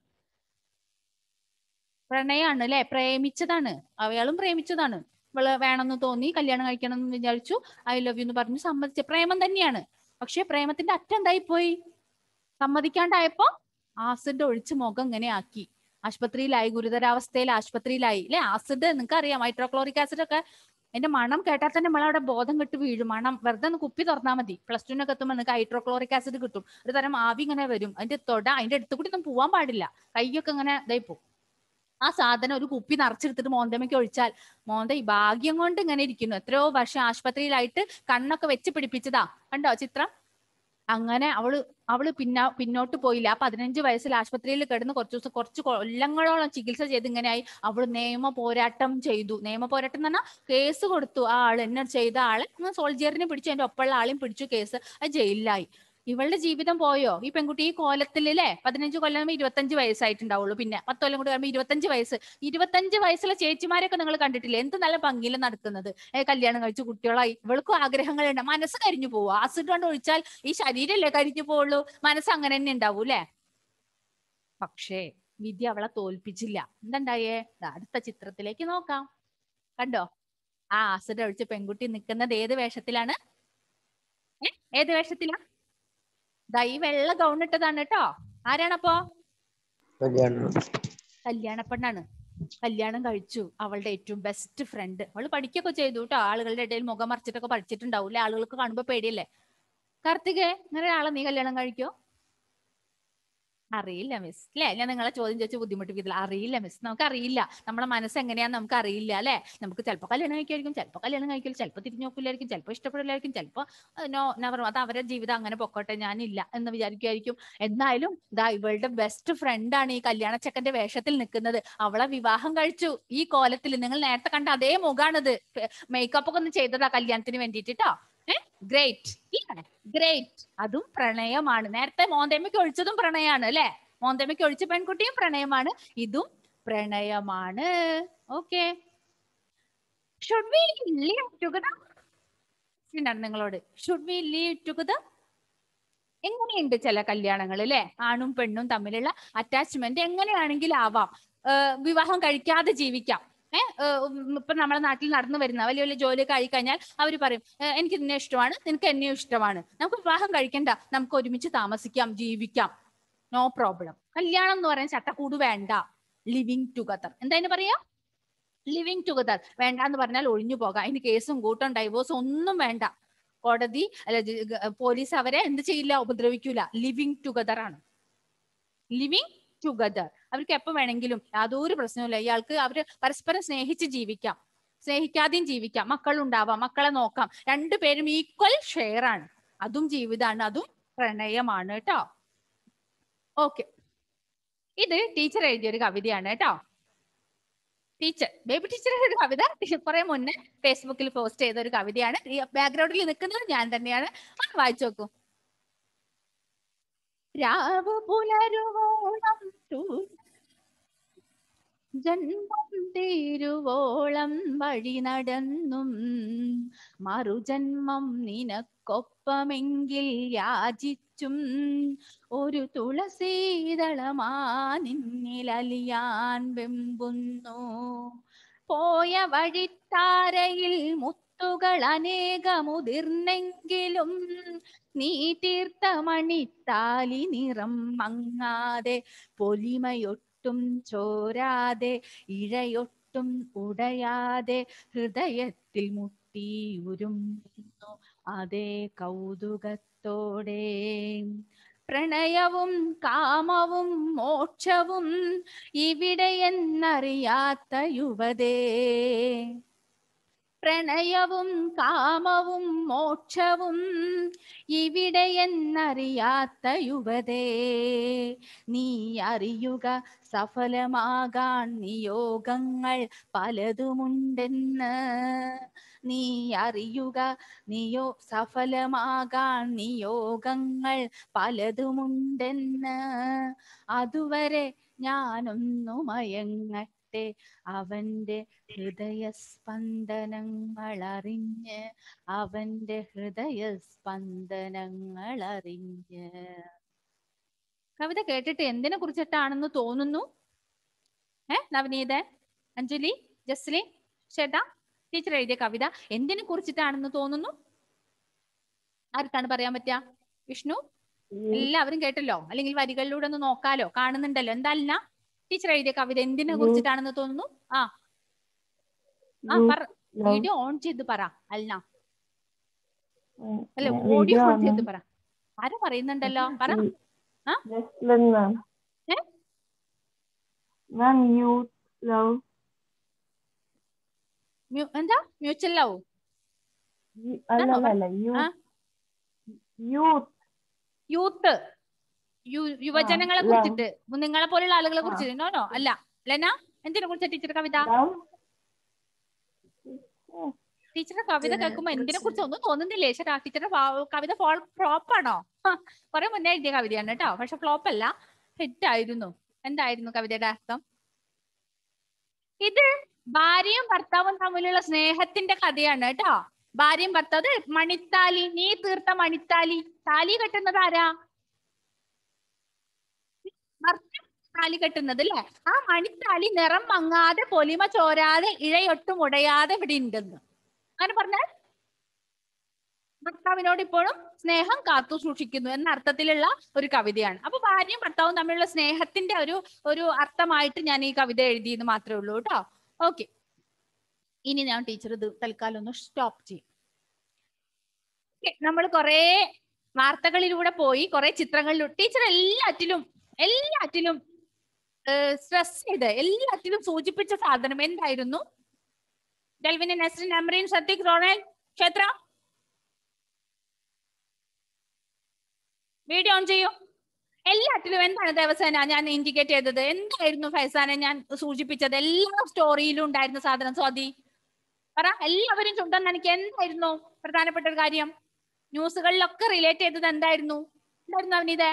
പ്രണയാണ് അല്ലെ പ്രേമിച്ചതാണ് അയാളും പ്രേമിച്ചതാണ് ഇവള് വേണമെന്ന് തോന്നി കല്യാണം കഴിക്കണം എന്ന് വിചാരിച്ചു ഐ ലവ് യു എന്ന് പറഞ്ഞു സമ്മതിച്ച പ്രേമം തന്നെയാണ് പക്ഷെ പ്രേമത്തിന്റെ അറ്റം എന്തായി പോയി സമ്മതിക്കാണ്ടായപ്പോ ആസിഡ് ഒഴിച്ച് മുഖം ഇങ്ങനെ ആക്കി ആശുപത്രിയിലായി ഗുരുതരാവസ്ഥയിൽ ആശുപത്രിയിലായി അല്ലെ ആസിഡ് നിങ്ങൾക്ക് അറിയാം ഹൈഡ്രോക്ലോറിക് ആസിഡ് ഒക്കെ എന്റെ മണം കേട്ടാൽ തന്നെ നമ്മൾ അവിടെ ബോധം കെട്ട് വീഴും മണം വെറുതെ ഒന്ന് കുപ്പി തുറന്നാൽ മതി പ്ലസ് ടുനൊക്കെ എത്തുമ്പോൾ നിങ്ങൾക്ക് ഹൈഡ്രോക്ലോറിക് ആസിഡ് കിട്ടും ഒരു തരം ആവി ഇങ്ങനെ വരും അതിന്റെ തൊട അതിന്റെ അടുത്ത് കൂടി ഒന്നും പോവാൻ പാടില്ല കൈയൊക്കെ ഇങ്ങനെ ഇതായി പോകും ആ സാധനം ഒരു കുപ്പി നിറച്ചെടുത്തിട്ട് മോന്തമ്മയ്ക്ക് ഒഴിച്ചാൽ മോന്ത ഈ ഭാഗ്യം കൊണ്ട് ഇങ്ങനെ ഇരിക്കുന്നു എത്രയോ വർഷം ആശുപത്രിയിലായിട്ട് കണ്ണൊക്കെ വെച്ച് പിടിപ്പിച്ചതാ കണ്ടോ ചിത്രം അങ്ങനെ അവള് അവള് പിന്ന പിന്നോട്ട് പോയില്ല ആ പതിനഞ്ച് വയസ്സിൽ ആശുപത്രിയിൽ കിടന്ന് കുറച്ച് ദിവസം കുറച്ച് കൊല്ലങ്ങളോളം ചികിത്സ ചെയ്ത് ഇങ്ങനെയായി അവള് നിയമ പോരാട്ടം ചെയ്തു നിയമ പോരാട്ടം എന്ന് പറഞ്ഞാൽ കേസ് കൊടുത്തു ആ ആള് എന്നെ ചെയ്ത ആള് സോൾജിയറിനെ പിടിച്ചു അതിന്റെ ഒപ്പമുള്ള ആളെയും പിടിച്ചു കേസ് അത് ജയിലിലായി ഇവളുടെ ജീവിതം പോയോ ഈ പെൺകുട്ടി ഈ കോലത്തിൽ അല്ലേ പതിനഞ്ച് കൊല്ലം ഇരുപത്തഞ്ച് വയസ്സായിട്ടുണ്ടാവുള്ളൂ പിന്നെ പത്ത് കൊല്ലം കൂടി കഴിയുമ്പോൾ ഇരുപത്തഞ്ച് വയസ്സ് ഇരുപത്തഞ്ച് വയസ്സുള്ള ചേച്ചിമാരൊക്കെ നിങ്ങൾ കണ്ടിട്ടില്ലേ എന്ത് നല്ല ഭംഗിയിൽ നടക്കുന്നത് ഏ കല്യാണം കഴിച്ച് കുട്ടികളായി ഇവൾക്കും ആഗ്രഹങ്ങളുണ്ട് മനസ്സ് കരിഞ്ഞു പോവുക ആസിഡ് കൊണ്ട് ഒഴിച്ചാൽ ഈ ശരീരമല്ലേ കരിഞ്ഞു പോവുള്ളൂ മനസ്സ് അങ്ങനെ തന്നെ ഉണ്ടാവൂ അല്ലേ പക്ഷേ വിധി അവളെ തോൽപ്പിച്ചില്ല എന്തുണ്ടായേ ദാ അടുത്ത ചിത്രത്തിലേക്ക് നോക്കാം കണ്ടോ ആ ആസിഡ് ഒഴിച്ച പെൺകുട്ടി നിൽക്കുന്നത് ഏത് വേഷത്തിലാണ് ഏ ഏത് വേഷത്തിലാ ദാ ഈ വെള്ള ഗൗൺ ഇട്ടതാണ് കേട്ടോ ആരാണപ്പോ കല്യാണം കല്യാണ പെണ്ണാണ് കല്യാണം കഴിച്ചു അവളുടെ ഏറ്റവും ബെസ്റ്റ് ഫ്രണ്ട് അവള് പഠിക്കൊക്കെ ചെയ്തു കേട്ടോ ആളുകളുടെ ഇടയിൽ മുഖം മറിച്ചിട്ടൊക്കെ പഠിച്ചിട്ടുണ്ടാവും അല്ലെ ആളുകൾക്ക് കാണുമ്പോ പേടിയല്ലേ കാർത്തികേ ഇങ്ങനെ ഒരാളെ നീ കല്യാണം കഴിക്കോ അറിയില്ല മിസ് അല്ലെ ഞാൻ നിങ്ങളെ ചോദ്യം ചോദിച്ച് ബുദ്ധിമുട്ടിപ്പിക്കില്ല അറിയില്ല മിസ് നമുക്ക് അറിയില്ല നമ്മളെ മനസ്സ് എങ്ങനെയാന്ന് നമുക്ക് അറിയില്ല അല്ലെ നമുക്ക് ചിലപ്പോൾ കല്യാണം കഴിക്കുമായിരിക്കും ചിലപ്പോൾ കല്യാണം കഴിക്കില്ല ചിലപ്പോൾ തിരിഞ്ഞു നോക്കില്ലായിരിക്കും ചിലപ്പോൾ ഇഷ്ടപ്പെടില്ലായിരിക്കും ചിലപ്പോൾ നോ നെവർ അത് അവരുടെ ജീവിതം അങ്ങനെ പൊക്കോട്ടെ ഞാനില്ല എന്ന് വിചാരിക്കുമായിരിക്കും എന്നാലും ദാ ഇവളുടെ ബെസ്റ്റ് ഫ്രണ്ടാണ് ഈ കല്യാണച്ചക്കന്റെ വേഷത്തിൽ നിൽക്കുന്നത് അവളെ വിവാഹം കഴിച്ചു ഈ കോലത്തിൽ നിങ്ങൾ നേരത്തെ കണ്ട അതേ മുഖാണിത് മേക്കപ്പ് ഒക്കെ ഒന്ന് ചെയ്തതാ കല്യാണത്തിന് വേണ്ടിയിട്ട് ട്ടോ ഏ ഗ്രേറ്റ് ഗ്രേറ്റ് അതും പ്രണയമാണ് നേരത്തെ മോന്തേമ്മയ്ക്ക് ഒഴിച്ചതും പ്രണയമാണ് അല്ലെ മോന്തേമ്മയ്ക്ക് ഒഴിച്ച പെൺകുട്ടിയും പ്രണയമാണ് ഇതും പ്രണയമാണ് okay should we live together നിങ്ങളോട് ഷുഡ് വി ലീവ് ടുഗദർ എങ്ങനെയുണ്ട് ചില കല്യാണങ്ങൾ അല്ലെ ആണും പെണ്ണും തമ്മിലുള്ള അറ്റാച്ച്മെന്റ് എങ്ങനെയാണെങ്കിലും ആവാം ഏഹ് വിവാഹം കഴിക്കാതെ ജീവിക്കാം ഏഹ് ഇപ്പൊ നമ്മുടെ നാട്ടിൽ നടന്നു വരുന്ന വലിയ വലിയ ജോലിയൊക്കെ ആയി കഴിഞ്ഞാൽ അവർ പറയും "ഏഹ് എനിക്ക് നിന്നെ ഇഷ്ടമാണ് നിനക്ക് എന്നെയും ഇഷ്ടമാണ് നമുക്ക് വിവാഹം കഴിക്കണ്ട നമുക്ക് ഒരുമിച്ച് താമസിക്കാം ജീവിക്കാം നോ പ്രോബ്ലം കല്യാണം എന്ന് പറയാൻ ചട്ടക്കൂട് വേണ്ട ലിവിങ് ടുഗദർ എന്താ പറയാ ലിവിങ് ടുഗദർ വേണ്ട എന്ന് പറഞ്ഞാൽ ഒഴിഞ്ഞു പോകാം അതിന് കേസും കൂട്ടം ഡൈവോഴ്സും ഒന്നും വേണ്ട കോടതി അല്ല ജ- ഗ- പോലീസ് അവരെ എന്ത് ചെയ്യില്ല ഉപദ്രവിക്കൂല ലിവിങ് ടുഗദർ ആണ് ലിവിങ് ടുഗദർ അവർക്ക് എപ്പോ വേണമെങ്കിലും യാതൊരു പ്രശ്നവുമില്ല ഇയാൾക്ക് അവര് പരസ്പരം സ്നേഹിച്ച് ജീവിക്കാം സ്നേഹിക്കാതെയും ജീവിക്കാം മക്കളുണ്ടാവാം മക്കളെ നോക്കാം രണ്ടുപേരും ഈക്വൽ ഷെയർ ആണ് അതും ജീവിതമാണ് അതും പ്രണയമാണ് കേട്ടോ ഓക്കെ ഇത് ടീച്ചർ എഴുതിയ ഒരു കവിതയാണ് കേട്ടോ ടീച്ചർ ബേബി ടീച്ചറുടെ ഒരു കവിത കുറെ മുന്നേ ഫേസ്ബുക്കിൽ പോസ്റ്റ് ചെയ്ത ഒരു കവിതയാണ് ഈ ബാക്ക്ഗ്രൗണ്ടിൽ നിൽക്കുന്നത് ഞാൻ തന്നെയാണ് ഒന്ന് വായിച്ചു നോക്കൂ രാവ് പുലരുവോളം തൂ- ജന്മം തീരുവോളം വഴി നടന്നും മറുജന്മം നിനക്കൊപ്പമെങ്കിൽ യാചിച്ചും ഒരു തുളസീതളമാ നിന്നിലലിയാൻ വെമ്പുന്നു പോയ വഴിത്താരയിൽ മുത്തുകൾ അനേകമുതിർന്നെങ്കിലും നീ തീർത്ത മണിത്താലി നിറം മങ്ങാതെ പൊലിമയൊട്ടും ചോരാതെ ഇഴയൊട്ടും ഉടയാതെ ഹൃദയത്തിൽ മുട്ടി ഉരുമുന്നു അതേ കൗതുകത്തോടെ പ്രണയവും കാമവും മോക്ഷവും ഇവിടെയെന്നറിയാത്ത യുവതേ പ്രണയവും കാമവും മോക്ഷവും ഇവിടെയെന്നറിയാത്ത യുവതേ നീ അറിയുക സഫലമാകാൻ നിയോഗങ്ങൾ പലതുമുണ്ടെന്ന് നീ അറിയുക നിയോ സഫലമാകാൻ നിയോഗങ്ങൾ പലതുമുണ്ടെന്ന് അതുവരെ ഞാനൊന്നു മയങ്ങട്ടെ അവന്റെ ഹൃദയ സ്പന്ദനങ്ങൾ അറിഞ്ഞ് അവന്റെ ഹൃദയ സ്പന്ദനങ്ങൾ അറിഞ്ഞ് കവിത കേട്ടിട്ട് എന്തിനെ കുറിച്ചിട്ടാണെന്ന് തോന്നുന്നു ഏ നവനീതൻ അഞ്ജലി ജസ്ലി ചേട്ടാ ടീച്ചർ എഴുതിയ കവിത എന്തിനെ കുറിച്ചിട്ടാണെന്ന് തോന്നുന്നു ആർക്കാണ് പറയാൻ പറ്റുക വിഷ്ണു എല്ലാവരും കേട്ടല്ലോ അല്ലെങ്കിൽ വരികളിലൂടെ ഒന്ന് നോക്കാലോ കാണുന്നുണ്ടല്ലോ എന്താ ടീച്ചർ എഴുതിയ കവിത എന്തിനെ കുറിച്ചിട്ടാണെന്ന് തോന്നുന്നു ആ ആ പറ വീഡിയോ ഓൺ ചെയ്ത് പറ അല്ല അല്ല ഓഡിയോ ഓൺ ചെയ്ത് പറ ആരും പറയുന്നുണ്ടല്ലോ പറ ആ? മാം ഏ? മാം യൂത്ത് ലവ് മ്യൂ- എന്താ മ്യൂച്വൽ ലവ് അല്ല ആണോ? അല്ല ആ? യൂത്ത് യൂത്ത് യു- യുവജനങ്ങളെ love. കുറിച്ചിട്ട് നിങ്ങളെ പോലെയുള്ള ആളുകളെ ആ. കുറിച്ചിട്ട് നോ നോ അല്ല ലെന എന്തിനെ കുറിച്ച ടീച്ചർ കവിത ലവ് ടീച്ചറുടെ കവിത ഇതിനെ കേൾക്കുമ്പോ എന്തിനെ കുറിച്ച് കുറിച്ച് ഒന്നും തോന്നുന്നില്ലേ ചേട്ടാ ടീച്ചറുടെ ഫാ- കവിത ഫ്ലോപ്പ് ആണോ കുറെ മുന്നേ എഴുതിയ കവിതയാണ് കേട്ടോ പക്ഷെ ഫ്ലോപ്പ് അല്ല ഹിറ്റ് ആയിരുന്നു എന്തായിരുന്നു കവിതയുടെ അർത്ഥം ഇത് ഭാര്യയും ഭർത്താവും തമ്മിലുള്ള സ്നേഹത്തിന്റെ കഥയാണ് കേട്ടോ ഭാര്യയും ഭർത്താവ് ഇത് മണിത്താലി നീ തീർത്ത മണിത്താലി താലി കെട്ടുന്നത് ആരാ ഭർത്താവ് താലി കെട്ടുന്നത് അല്ലേ ആ മണിത്താലി നിറം മങ്ങാതെ പൊലിമ ചോരാതെ ഇഴയൊട്ടും ഉടയാതെ ഇവിടെ ഉണ്ടെന്ന് അങ്ങനെ പറഞ്ഞാൽ ഭർത്താവിനോട് ഇപ്പോഴും സ്നേഹം കാത്തു സൂക്ഷിക്കുന്നു എന്ന അർത്ഥത്തിലുള്ള ഒരു കവിതയാണ് അപ്പൊ ഭാര്യയും ഭർത്താവും തമ്മിലുള്ള സ്നേഹത്തിന്റെ ഒരു ഒരു അർത്ഥമായിട്ട് ഞാൻ ഈ കവിത എഴുതിയെന്ന് മാത്രമേ ഉള്ളൂ കേട്ടോ ഓക്കെ ഇനി ഞാൻ ടീച്ചർ ഇത് തൽക്കാലം ഒന്ന് സ്റ്റോപ്പ് ചെയ്യും നമ്മൾ കുറെ വാർത്തകളിലൂടെ പോയി കുറെ ചിത്രങ്ങളിലൂടെ ടീച്ചർ എല്ലാറ്റിലും എല്ലാറ്റിലും സ്ട്രെസ് ചെയ്ത് എല്ലാറ്റിലും സൂചിപ്പിച്ച സാധനം എന്തായിരുന്നു ഡെൽവിന് നസ്രിൻ അമ്രീൻ സത്തിക് റോണൻ ക്ഷേത്ര വീഡിയോ ഓൺ ചെയ്യൂ എല്ലാറ്റിലും എന്താണ് ദേവസേന ഞാൻ ഇൻഡിക്കേറ്റ് ചെയ്തത് എന്തായിരുന്നു ഫൈസാനെ ഞാൻ സൂചിപ്പിച്ചത് എല്ലാ സ്റ്റോറിയിലും ഉണ്ടായിരുന്ന സാധനം സ്വാതി പറ എല്ലാവരും ചുണ്ടെന്ന് എനിക്ക് എന്തായിരുന്നു പ്രധാനപ്പെട്ട ഒരു കാര്യം ന്യൂസുകളിലൊക്കെ റിലേറ്റ് ചെയ്തത് എന്തായിരുന്നു എന്തായിരുന്നു അവനിത്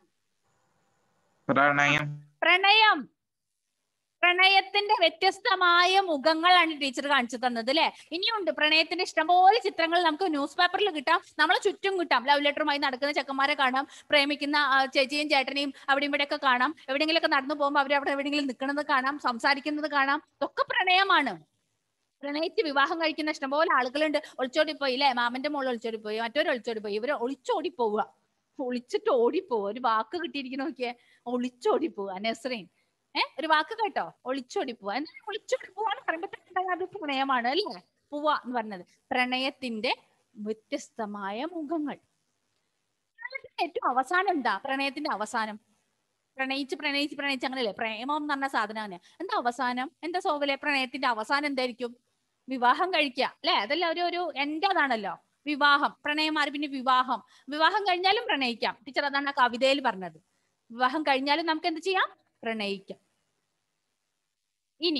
പ്രണയം പ്രണയം പ്രണയത്തിന്റെ വ്യത്യസ്തമായ മുഖങ്ങളാണ് ടീച്ചർ കാണിച്ചു തന്നത് അല്ലെ ഇനിയുണ്ട് പ്രണയത്തിന്റെ ഇഷ്ടംപോലെ ചിത്രങ്ങൾ നമുക്ക് ന്യൂസ് പേപ്പറിൽ കിട്ടാം നമ്മളെ ചുറ്റും കിട്ടാം ലവ് ലെറ്ററുമായി നടക്കുന്ന ചെക്കന്മാരെ കാണാം പ്രേമിക്കുന്ന ആ, ചേച്ചിയും ചേട്ടനെയും അവിടെ ഇവിടെയൊക്കെ കാണാം എവിടെയെങ്കിലുമൊക്കെ നടന്നു പോകുമ്പോൾ അവർ അവിടെ എവിടെയെങ്കിലും നിൽക്കുന്നത് കാണാം സംസാരിക്കുന്നത് കാണാം ഇതൊക്കെ പ്രണയമാണ് പ്രണയിച്ച് വിവാഹം കഴിക്കുന്ന ഇഷ്ടംപോലെ ആളുകളുണ്ട് ഒളിച്ചോടി പോയി അല്ലെ മാമന്റെ മോൾ ഒളിച്ചോടി പോയി മറ്റൊരു ഒളിച്ചോടി പോയി ഇവര് ഒളിച്ചോടി പോവുക ഒളിച്ചിട്ട് ഓടിപ്പോവുക ഒരു വാക്ക് കിട്ടിയിരിക്കുന്ന നോക്കിയേ ഒളിച്ചോടി പോവുക നെസ്രീൻ ഏഹ് ഒരു വാക്ക് കേട്ടോ ഒളിച്ചോടി പോവാ എന്നാൽ ഒളിച്ചോടി പോവാന്ന് പറയുമ്പോഴത്തേക്കും അത് പ്രണയമാണ് അല്ലേ പോവാ എന്ന് പറഞ്ഞത് പ്രണയത്തിന്റെ വ്യത്യസ്തമായ മുഖങ്ങൾ പ്രണയത്തിന്റെ ഏറ്റവും അവസാനം എന്താ പ്രണയത്തിന്റെ അവസാനം പ്രണയിച്ച് പ്രണയിച്ച് പ്രണയിച്ച് അങ്ങനെയല്ലേ പ്രേമം എന്ന് പറഞ്ഞ സാധനമാണ് എന്താ അവസാനം എന്താ സോവലെ പ്രണയത്തിന്റെ അവസാനം എന്തായിരിക്കും വിവാഹം കഴിക്കുക അല്ലെ അതെല്ലാം ഒരു ഒരു എന്റെ അതാണല്ലോ വിവാഹം പ്രണയം മാറി പിന്നെ വിവാഹം വിവാഹം കഴിഞ്ഞാലും പ്രണയിക്കാം ടീച്ചർ അതാണ് ആ കവിതയിൽ പറഞ്ഞത് വിവാഹം കഴിഞ്ഞാലും നമുക്ക് എന്ത് ചെയ്യാം പ്രണയിക്കാം ഇനി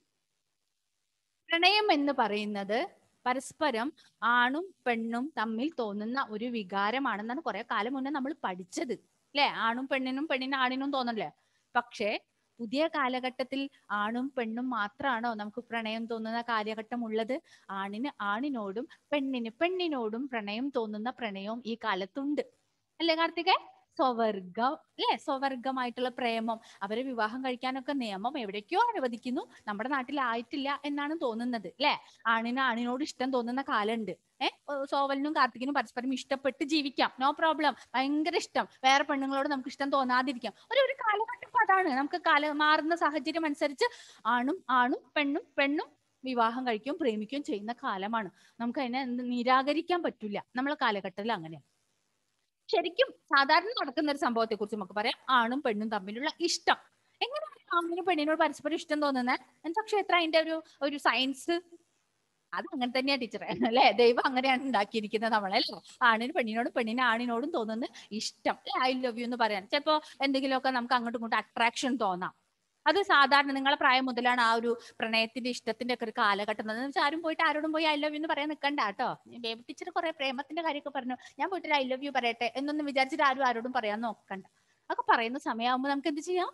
പ്രണയം എന്ന് പറയുന്നത് പരസ്പരം ആണും പെണ്ണും തമ്മിൽ തോന്നുന്ന ഒരു വികാരമാണെന്നാണ് കുറെ കാലം മുന്നേ നമ്മൾ പഠിച്ചത് അല്ലെ ആണും പെണ്ണിനും പെണ്ണിന് ആണിനും തോന്നല്ലേ പക്ഷേ പുതിയ കാലഘട്ടത്തിൽ ആണും പെണ്ണും മാത്രമാണോ നമുക്ക് പ്രണയം തോന്നുന്ന കാലഘട്ടം ഉള്ളത് ആണിന് ആണിനോടും പെണ്ണിന് പെണ്ണിനോടും പ്രണയം തോന്നുന്ന പ്രണയവും ഈ കാലത്തുണ്ട് അല്ലേ കാർത്തികേ സ്വവർഗം അല്ലെ സ്വവർഗമായിട്ടുള്ള പ്രേമം അവരെ വിവാഹം കഴിക്കാനൊക്കെ നിയമം എവിടേക്കോ അനുവദിക്കുന്നു നമ്മുടെ നാട്ടിൽ ആയിട്ടില്ല എന്നാണ് തോന്നുന്നത് അല്ലെ ആണിന് ആണിനോട് ഇഷ്ടം തോന്നുന്ന കാലുണ്ട് ഏഹ് സോവലിനും കാർത്തികിനും പരസ്പരം ഇഷ്ടപ്പെട്ട് ജീവിക്കാം നോ പ്രോബ്ലം ഭയങ്കര ഇഷ്ടം വേറെ പെണ്ണുങ്ങളോട് നമുക്ക് ഇഷ്ടം തോന്നാതിരിക്കാം ഒരു ഒരു കാലഘട്ടം ഇപ്പൊ അതാണ് നമുക്ക് കാല മാറുന്ന സാഹചര്യം അനുസരിച്ച് ആണും ആണും പെണ്ണും പെണ്ണും വിവാഹം കഴിക്കുകയും പ്രേമിക്കുകയും ചെയ്യുന്ന കാലമാണ് നമുക്ക് അതിനെ എന്ത് നിരാകരിക്കാൻ പറ്റില്ല നമ്മളെ കാലഘട്ടത്തിൽ അങ്ങനെയാണ് ശരിക്കും സാധാരണ നടക്കുന്ന ഒരു സംഭവത്തെ കുറിച്ച് നമുക്ക് പറയാം ആണും പെണ്ണും തമ്മിലുള്ള ഇഷ്ടം എങ്ങനെയാണ് ആണിനും പെണ്ണിനോട് പരസ്പരം ഇഷ്ടം തോന്നുന്നത് എന്താ പക്ഷെ എത്ര അതിന്റെ ഒരു ഒരു സയൻസ് അത് അങ്ങനെ തന്നെയാ ടീച്ചറെ അല്ലെ ദൈവം അങ്ങനെയാണ് ഉണ്ടാക്കിയിരിക്കുന്നത് നമ്മളെ അല്ലേ ആണിന് പെണ്ണിനോടും പെണ്ണിന് ആണിനോടും തോന്നുന്ന ഇഷ്ടം ഐ ലവ് യു എന്ന് പറയാൻ ചിലപ്പോ എന്തെങ്കിലുമൊക്കെ നമുക്ക് അങ്ങോട്ടും ഇങ്ങോട്ടും അട്രാക്ഷൻ തോന്നാം അത് സാധാരണ നിങ്ങളെ പ്രായം മുതലാണ് ആ ഒരു പ്രണയത്തിന്റെ ഇഷ്ടത്തിന്റെ ഒക്കെ ഒരു കാലഘട്ടം എന്ന് വെച്ചാൽ ആരും പോയിട്ട് ആരോടും പോയി ഐ ലവ് യു എന്ന് പറയാൻ നിൽക്കണ്ട കേട്ടോ ബേബി ടീച്ചർ കുറെ പ്രേമത്തിന്റെ കാര്യമൊക്കെ പറഞ്ഞു ഞാൻ പോയിട്ട് ഐ ലവ് യു പറയട്ടെ എന്നൊന്നും വിചാരിച്ചിട്ട് ആരും ആരോടും പറയാൻ നോക്കണ്ട അതൊക്കെ പറയുന്ന സമയമാകുമ്പോൾ നമുക്ക് എന്ത് ചെയ്യാം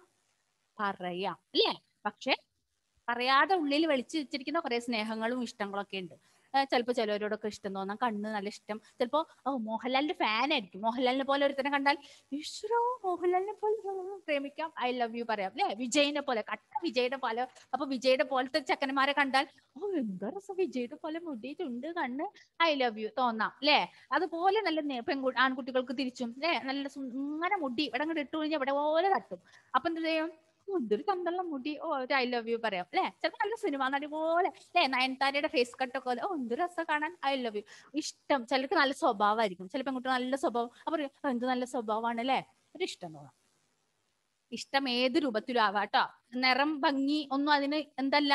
പറയാം അല്ലേ പക്ഷെ പറയാതെ ഉള്ളിൽ വെളിച്ചു വെച്ചിരിക്കുന്ന കുറെ സ്നേഹങ്ങളും ഇഷ്ടങ്ങളും ഒക്കെ ഉണ്ട് ചിലപ്പോൾ ചിലവരോടൊക്കെ ഇഷ്ടം തോന്നാം കണ്ണ് നല്ല ഇഷ്ടം ചിലപ്പോ ഓ മോഹൻലാലിന്റെ ഫാൻ ആയിരിക്കും മോഹൻലാലിനെ പോലെ ഒരുത്തനെ കണ്ടാൽ ഈശ്വരോ മോഹൻലാലിനെ പോലെ നമുക്ക് പ്രേമിക്കാം ഐ ലവ് യു പറയാം അല്ലെ വിജയിനെ പോലെ കട്ട വിജയുടെ പോലെ അപ്പൊ വിജയുടെ പോലത്തെ ചെക്കന്മാരെ കണ്ടാൽ ഓ എന്താ രസം വിജയുടെ പോലെ മുടിയിട്ടുണ്ട് കണ്ണ് ഐ ലവ് യു തോന്നാം അല്ലെ അതുപോലെ നല്ല നേ- പെൺകു ആൺകുട്ടികൾക്ക് തിരിച്ചും അല്ലെ നല്ല സു- ഇങ്ങനെ മുടി ഇവിടെ അങ്ങോട്ട് ഇട്ടു കഴിഞ്ഞാൽ ഇവിടെ പോലെ തട്ടും അപ്പൊ എന്ത് ചെയ്യും ഓ, എന്തൊരു ചന്തള്ള മുടി ഓ ഒരു ഐ ലവ് യു പറയാം അല്ലെ ചിലപ്പോൾ നല്ല സിനിമ നടി പോലെ അല്ലെ നയൻതാരയുടെ ഫേസ് കട്ടൊക്കെ പോലെ ഓ എന്ത് രസം കാണാൻ ഐ ലവ് യു ഇഷ്ടം ചിലർക്ക് നല്ല സ്വഭാവമായിരിക്കും ചില പെൺകുട്ടി നല്ല സ്വഭാവം അപ്പൊ പറയും, "ഓ, എന്ത് നല്ല സ്വഭാവമാണ് അല്ലെ ഒരു ഇഷ്ടം തോന്നാം ഇഷ്ടം ഏത് രൂപത്തിലും ആവാട്ടോ നിറം ഭംഗി ഒന്നും അതിന് എന്തല്ല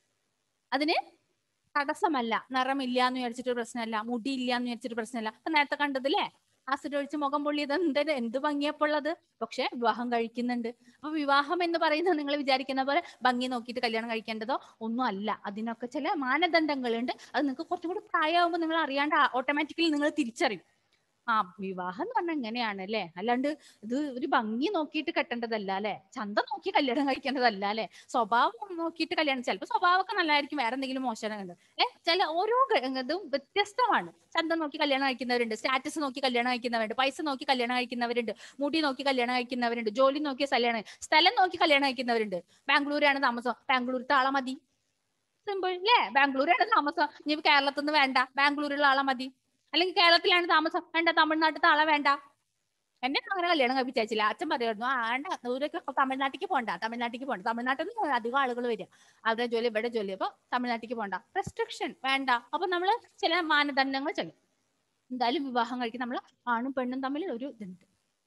അതിന് തടസ്സമല്ല നിറമില്ല എന്ന് വിചാരിച്ചിട്ട് പ്രശ്നമല്ല മുടി ഇല്ല എന്ന് വിചാരിച്ചിട്ട് പ്രശ്നമല്ല അപ്പൊ നേരത്തെ കണ്ടതില്ലേ ആസിഡ് ഒഴിച്ച് മുഖം പൊള്ളിയത് എന്ത് എന്ത് ഭംഗിയപ്പുള്ളത് പക്ഷെ വിവാഹം കഴിക്കുന്നുണ്ട് അപ്പൊ വിവാഹം എന്ന് പറയുന്നത് നിങ്ങൾ വിചാരിക്കുന്ന പോലെ ഭംഗി നോക്കിയിട്ട് കല്യാണം കഴിക്കേണ്ടതോ ഒന്നും അല്ല അതിനൊക്കെ ചില മാനദണ്ഡങ്ങളുണ്ട് അത് നിങ്ങൾക്ക് കുറച്ചും കൂടി പ്രായമാകുമ്പോൾ നിങ്ങൾ അറിയാണ്ട് ഓട്ടോമാറ്റിക്കലി നിങ്ങൾ തിരിച്ചറിയും ആ വിവാഹം എന്ന് പറഞ്ഞാൽ എങ്ങനെയാണ് അല്ലെ അല്ലാണ്ട് ഇത് ഒരു ഭംഗി നോക്കിയിട്ട് കെട്ടേണ്ടതല്ല അല്ലെ ചന്ത നോക്കി കല്യാണം കഴിക്കേണ്ടതല്ല അല്ലെ സ്വഭാവം നോക്കിയിട്ട് കല്യാണം ചിലപ്പോൾ സ്വഭാവമൊക്കെ നല്ലതായിരിക്കും വേറെ എന്തെങ്കിലും മോശമുണ്ട് ഏഹ് ചില ഓരോ ഗ- ഇതും വ്യത്യസ്തമാണ് ചന്തം നോക്കി കല്യാണം കഴിക്കുന്നവരുണ്ട് സ്റ്റാറ്റസ് നോക്കി കല്യാണം കഴിക്കുന്നവരുണ്ട് പൈസ നോക്കി കല്യാണം കഴിക്കുന്നവരുണ്ട് മുടി നോക്കി കല്യാണം കഴിക്കുന്നവരുണ്ട് ജോലി നോക്കി കല്യാണം സ്ഥലം നോക്കി കല്യാണം കഴിക്കുന്നവരുണ്ട് ബാംഗ്ലൂരാണ് താമസം ബാംഗ്ലൂരിലത്തെ ആളെ മതി സിമ്പിൾ അല്ലേ ബാംഗ്ലൂരാണ് താമസം ഇനി കേരളത്തിൽ നിന്ന് വേണ്ട ബാംഗ്ലൂരിലുള്ള ആളെ മതി അല്ലെങ്കിൽ കേരളത്തിലാണ് താമസം വേണ്ട തമിഴ്നാട്ടിലത്തെ ആളെ വേണ്ട എന്നെ അങ്ങനെ കല്യാണം കഴിപ്പിച്ചില്ല അച്ഛൻ പറയുമായിരുന്നു ആ വേണ്ട ദൂരൊക്കെ തമിഴ്നാട്ടിലേക്ക് പോണ്ട തമിഴ്നാട്ടിലേക്ക് പോണ്ട തമിഴ്നാട്ടിൽ നിന്ന് അധികം ആളുകൾ വരിക അവിടെ ജോലി ഇവിടെ ജോലി അപ്പൊ തമിഴ്നാട്ടിലേക്ക് പോണ്ട റെസ്ട്രിക്ഷൻ വേണ്ട അപ്പൊ നമ്മൾ ചില മാനദണ്ഡങ്ങൾ ചെല്ലും എന്തായാലും വിവാഹം കഴിക്കും നമ്മൾ ആണും പെണ്ണും തമ്മിൽ ഒരു ഇതുണ്ട്